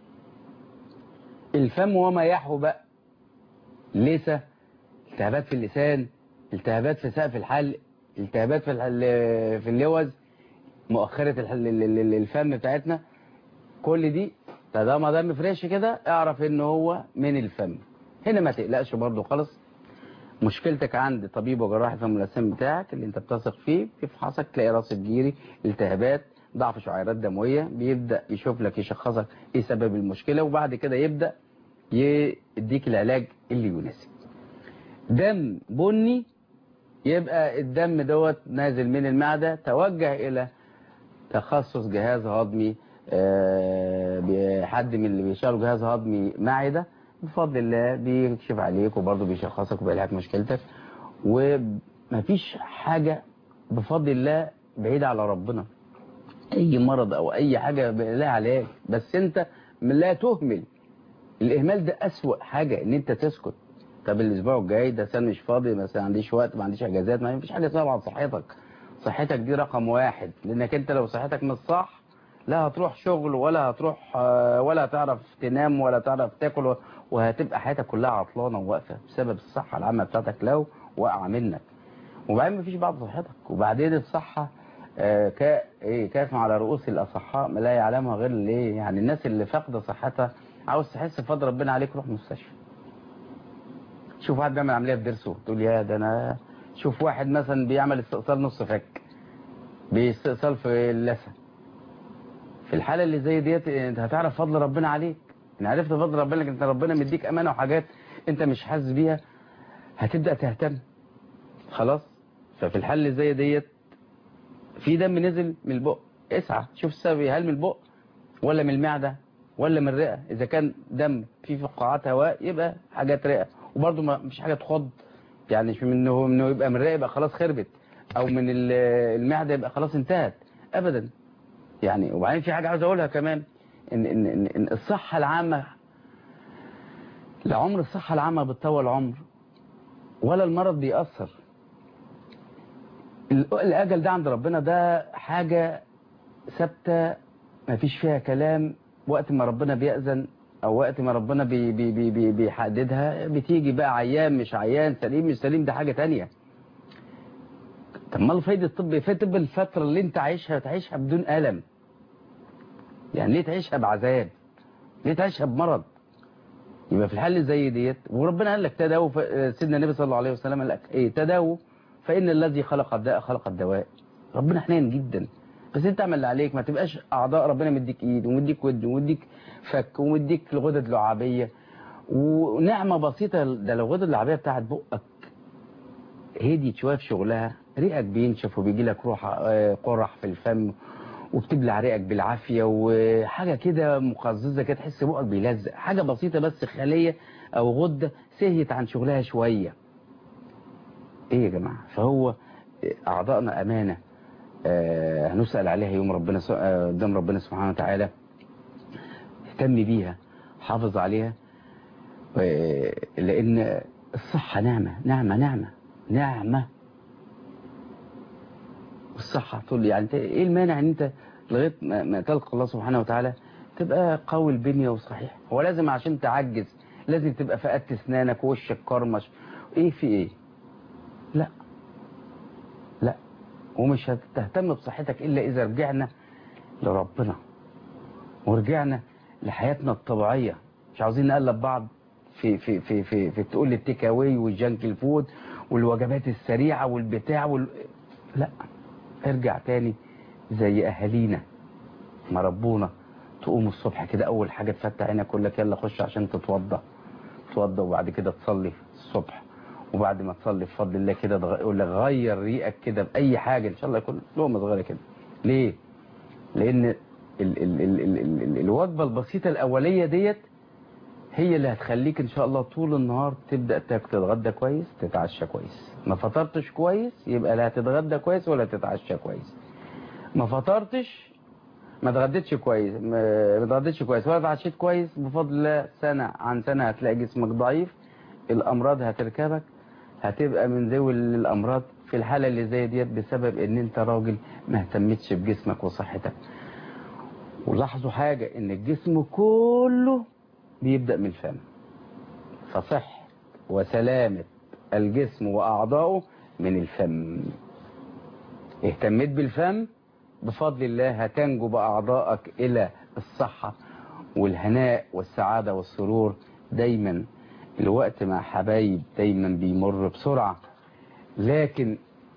الفم وما يحوى بقى لسه التهابات في اللسان التهابات في سقف الحلق التهابات في الحل- في اللوز مؤخرة الحل- ال- ال- الفم بتاعتنا كل دي طالما دم فريش كده اعرف ان هو من الفم هنا ما تقلقش برضو خالص مشكلتك عند طبيب وجراح الفم والاسنان بتاعك اللي انت بتثق فيه بيفحصك تلاقي راس الجيري التهابات ضعف شعيرات دمويه بيبدا يشوف لك يشخصك ايه سبب المشكله وبعد كده يبدا يديك العلاج اللي يناسب دم بني يبقى الدم دوت نازل من المعده توجه الى تخصص جهاز هضمي آه، بحد من اللي بيشتغلوا جهاز هضمي معده بفضل الله بيكشف عليك وبرضه بيشخصك وبيلاقي مشكلتك ومفيش حاجة بفضل الله بعيدة على ربنا اي مرض او اي حاجة لها علاج بس انت لا تهمل الاهمال ده اسوأ حاجة ان انت تسكت طب الاسبوع الجاي ده سنة مش فاضي مثلا عنديش وقت ما عنديش اجازات ما فيش حاجة اسمها عن صحتك صحتك دي رقم واحد لانك انت لو صحتك مش صح لا هتروح شغل ولا هتروح آه، ولا هتعرف تنام ولا تعرف تاكل وهتبقى حياتك كلها عطلانه وواقفه بسبب الصحه العامه بتاعتك لو واقعه منك وبعدين مفيش بعد صحتك وبعدين الصحه آه، كا ايه كاف على رؤوس الاصحاء ما لا يعلمها غير ليه يعني الناس اللي فاقده صحتها عاوز تحس بفضل ربنا عليك روح مستشفى شوف واحد بيعمل عمليه في ضرسه تقول يا ده انا شوف واحد مثلا بيعمل استئصال نص فك باستئصال في اللثه في الحاله اللي زي ديت انت هتعرف فضل ربنا عليك ان عرفت فضل ربنا انت ربنا مديك امانه وحاجات انت مش حاسس بيها هتبدا تهتم خلاص ففي الحاله اللي زي ديت في دم نزل من البق اسعى شوف السبب إيه، هل من البق ولا من المعده ولا من الرئه اذا كان دم في فقاعات هواء يبقى حاجات رئه وبرده ما مش حاجه تخض يعني مش منه انه يبقى من الرئه يبقى خلاص خربت او من ال- المعده يبقى خلاص انتهت ابدا يعني وبعدين في حاجه عاوز اقولها كمان ان ان ان, إن الصحه العامه لعمر الصحه العامه بتطول عمر ولا المرض بيأثر ال- الاجل ده عند ربنا ده حاجه ثابته ما فيش فيها كلام وقت ما ربنا بيأذن او وقت ما ربنا بي بي بي بي بيحددها بتيجي بقى عيان مش عيان سليم مش سليم ده حاجه تانية طب ما فايده الطب في طب الفتره اللي انت عايشها تعيشها بدون الم يعني ليه تعيشها بعذاب ليه تعيشها بمرض يبقى في الحل زي ديت وربنا قال لك تداووا ف- سيدنا النبي صلى الله عليه وسلم قال لك ايه تداووا فان الذي خلق الداء خلق الدواء ربنا حنين جدا بس انت اعمل اللي عليك ما تبقاش اعضاء ربنا مديك ايد ومديك ود ومديك فك ومديك الغدد اللعابيه ونعمه بسيطه ده لو الغدد اللعابيه بتاعت بقك هديت شويه في شغلها ريقك بينشف وبيجي لك روح آه، قرح في الفم وبتبلع ريقك بالعافيه وحاجه كده مقززه كده تحس بقك بيلزق حاجه بسيطه بس خليه او غده سهيت عن شغلها شويه ايه يا جماعه فهو اعضائنا امانه آه، هنسال عليها يوم ربنا س- آه، قدام ربنا سبحانه وتعالى اهتم بيها حافظ عليها آه، لان الصحه نعمه نعمه نعمه نعمه والصحه تقول لي يعني انت ايه المانع ان انت لغايه ما ما تلقى الله سبحانه وتعالى تبقى قوي البنيه وصحيح هو لازم عشان تعجز لازم تبقى فقدت اسنانك ووشك كرمش ايه في ايه لا لا ومش هتهتم بصحتك الا اذا رجعنا لربنا ورجعنا لحياتنا الطبيعيه مش عاوزين نقلب بعض في في في في, في تقول لي التيك اواي والجانك الفود والوجبات السريعه والبتاع وال... لا ارجع تاني زي اهالينا ما ربونا تقوم الصبح كده اول حاجه تفتح عينك يقول لك يلا خش عشان تتوضى تتوضى وبعد كده تصلي الصبح وبعد ما تصلي بفضل الله كده تغ- يقول لك غير ريقك كده باي حاجه ان شاء الله يكون لقمه صغيره كده ليه لان ال ال ال ال ال ال الوجبه البسيطه الاوليه ديت هي اللي هتخليك ان شاء الله طول النهار تبدا تاكل تتغدى كويس تتعشى كويس ما فطرتش كويس يبقى لا هتتغدى كويس ولا تتعشى كويس ما فطرتش ما اتغديتش كويس ما ما اتغديتش كويس ولا اتعشيت كويس بفضل الله سنه عن سنه هتلاقي جسمك ضعيف الامراض هتركبك هتبقى من ذوي الامراض في الحاله اللي زي ديت بسبب ان انت راجل ما اهتمتش بجسمك وصحتك ولاحظوا حاجه ان الجسم كله بيبدا من الفم فصح وسلامه الجسم واعضائه من الفم اهتميت بالفم بفضل الله هتنجو بأعضائك إلى الصحة والهناء والسعادة والسرور دايما الوقت مع حبايب دايما بيمر بسرعة لكن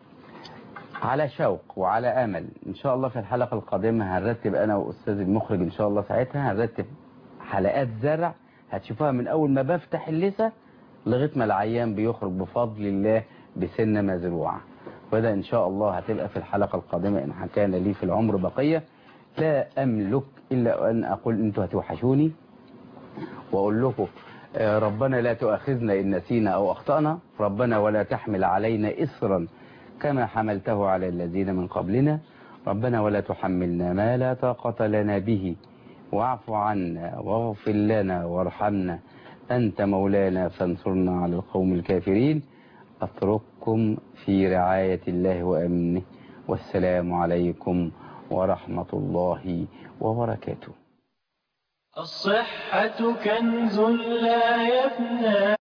على شوق وعلى أمل إن شاء الله في الحلقة القادمة هنرتب أنا وأستاذ المخرج إن شاء الله ساعتها هنرتب حلقات زرع هتشوفوها من أول ما بفتح اللثة لغاية ما العيان بيخرج بفضل الله بسنة مزروعة وده إن شاء الله هتبقى في الحلقة القادمة إن كان لي في العمر بقية لا أملك إلا أن أقول أنتوا هتوحشوني وأقول لكم آه، ربنا لا تؤاخذنا إن نسينا أو أخطأنا ربنا ولا تحمل علينا إصرا كما حملته على الذين من قبلنا ربنا ولا تحملنا ما لا طاقة لنا به واعف عنا واغفر لنا وارحمنا أنت مولانا فانصرنا على القوم الكافرين أترككم في رعاية الله وأمنه والسلام عليكم ورحمة الله وبركاته الصحة كنز لا يفنى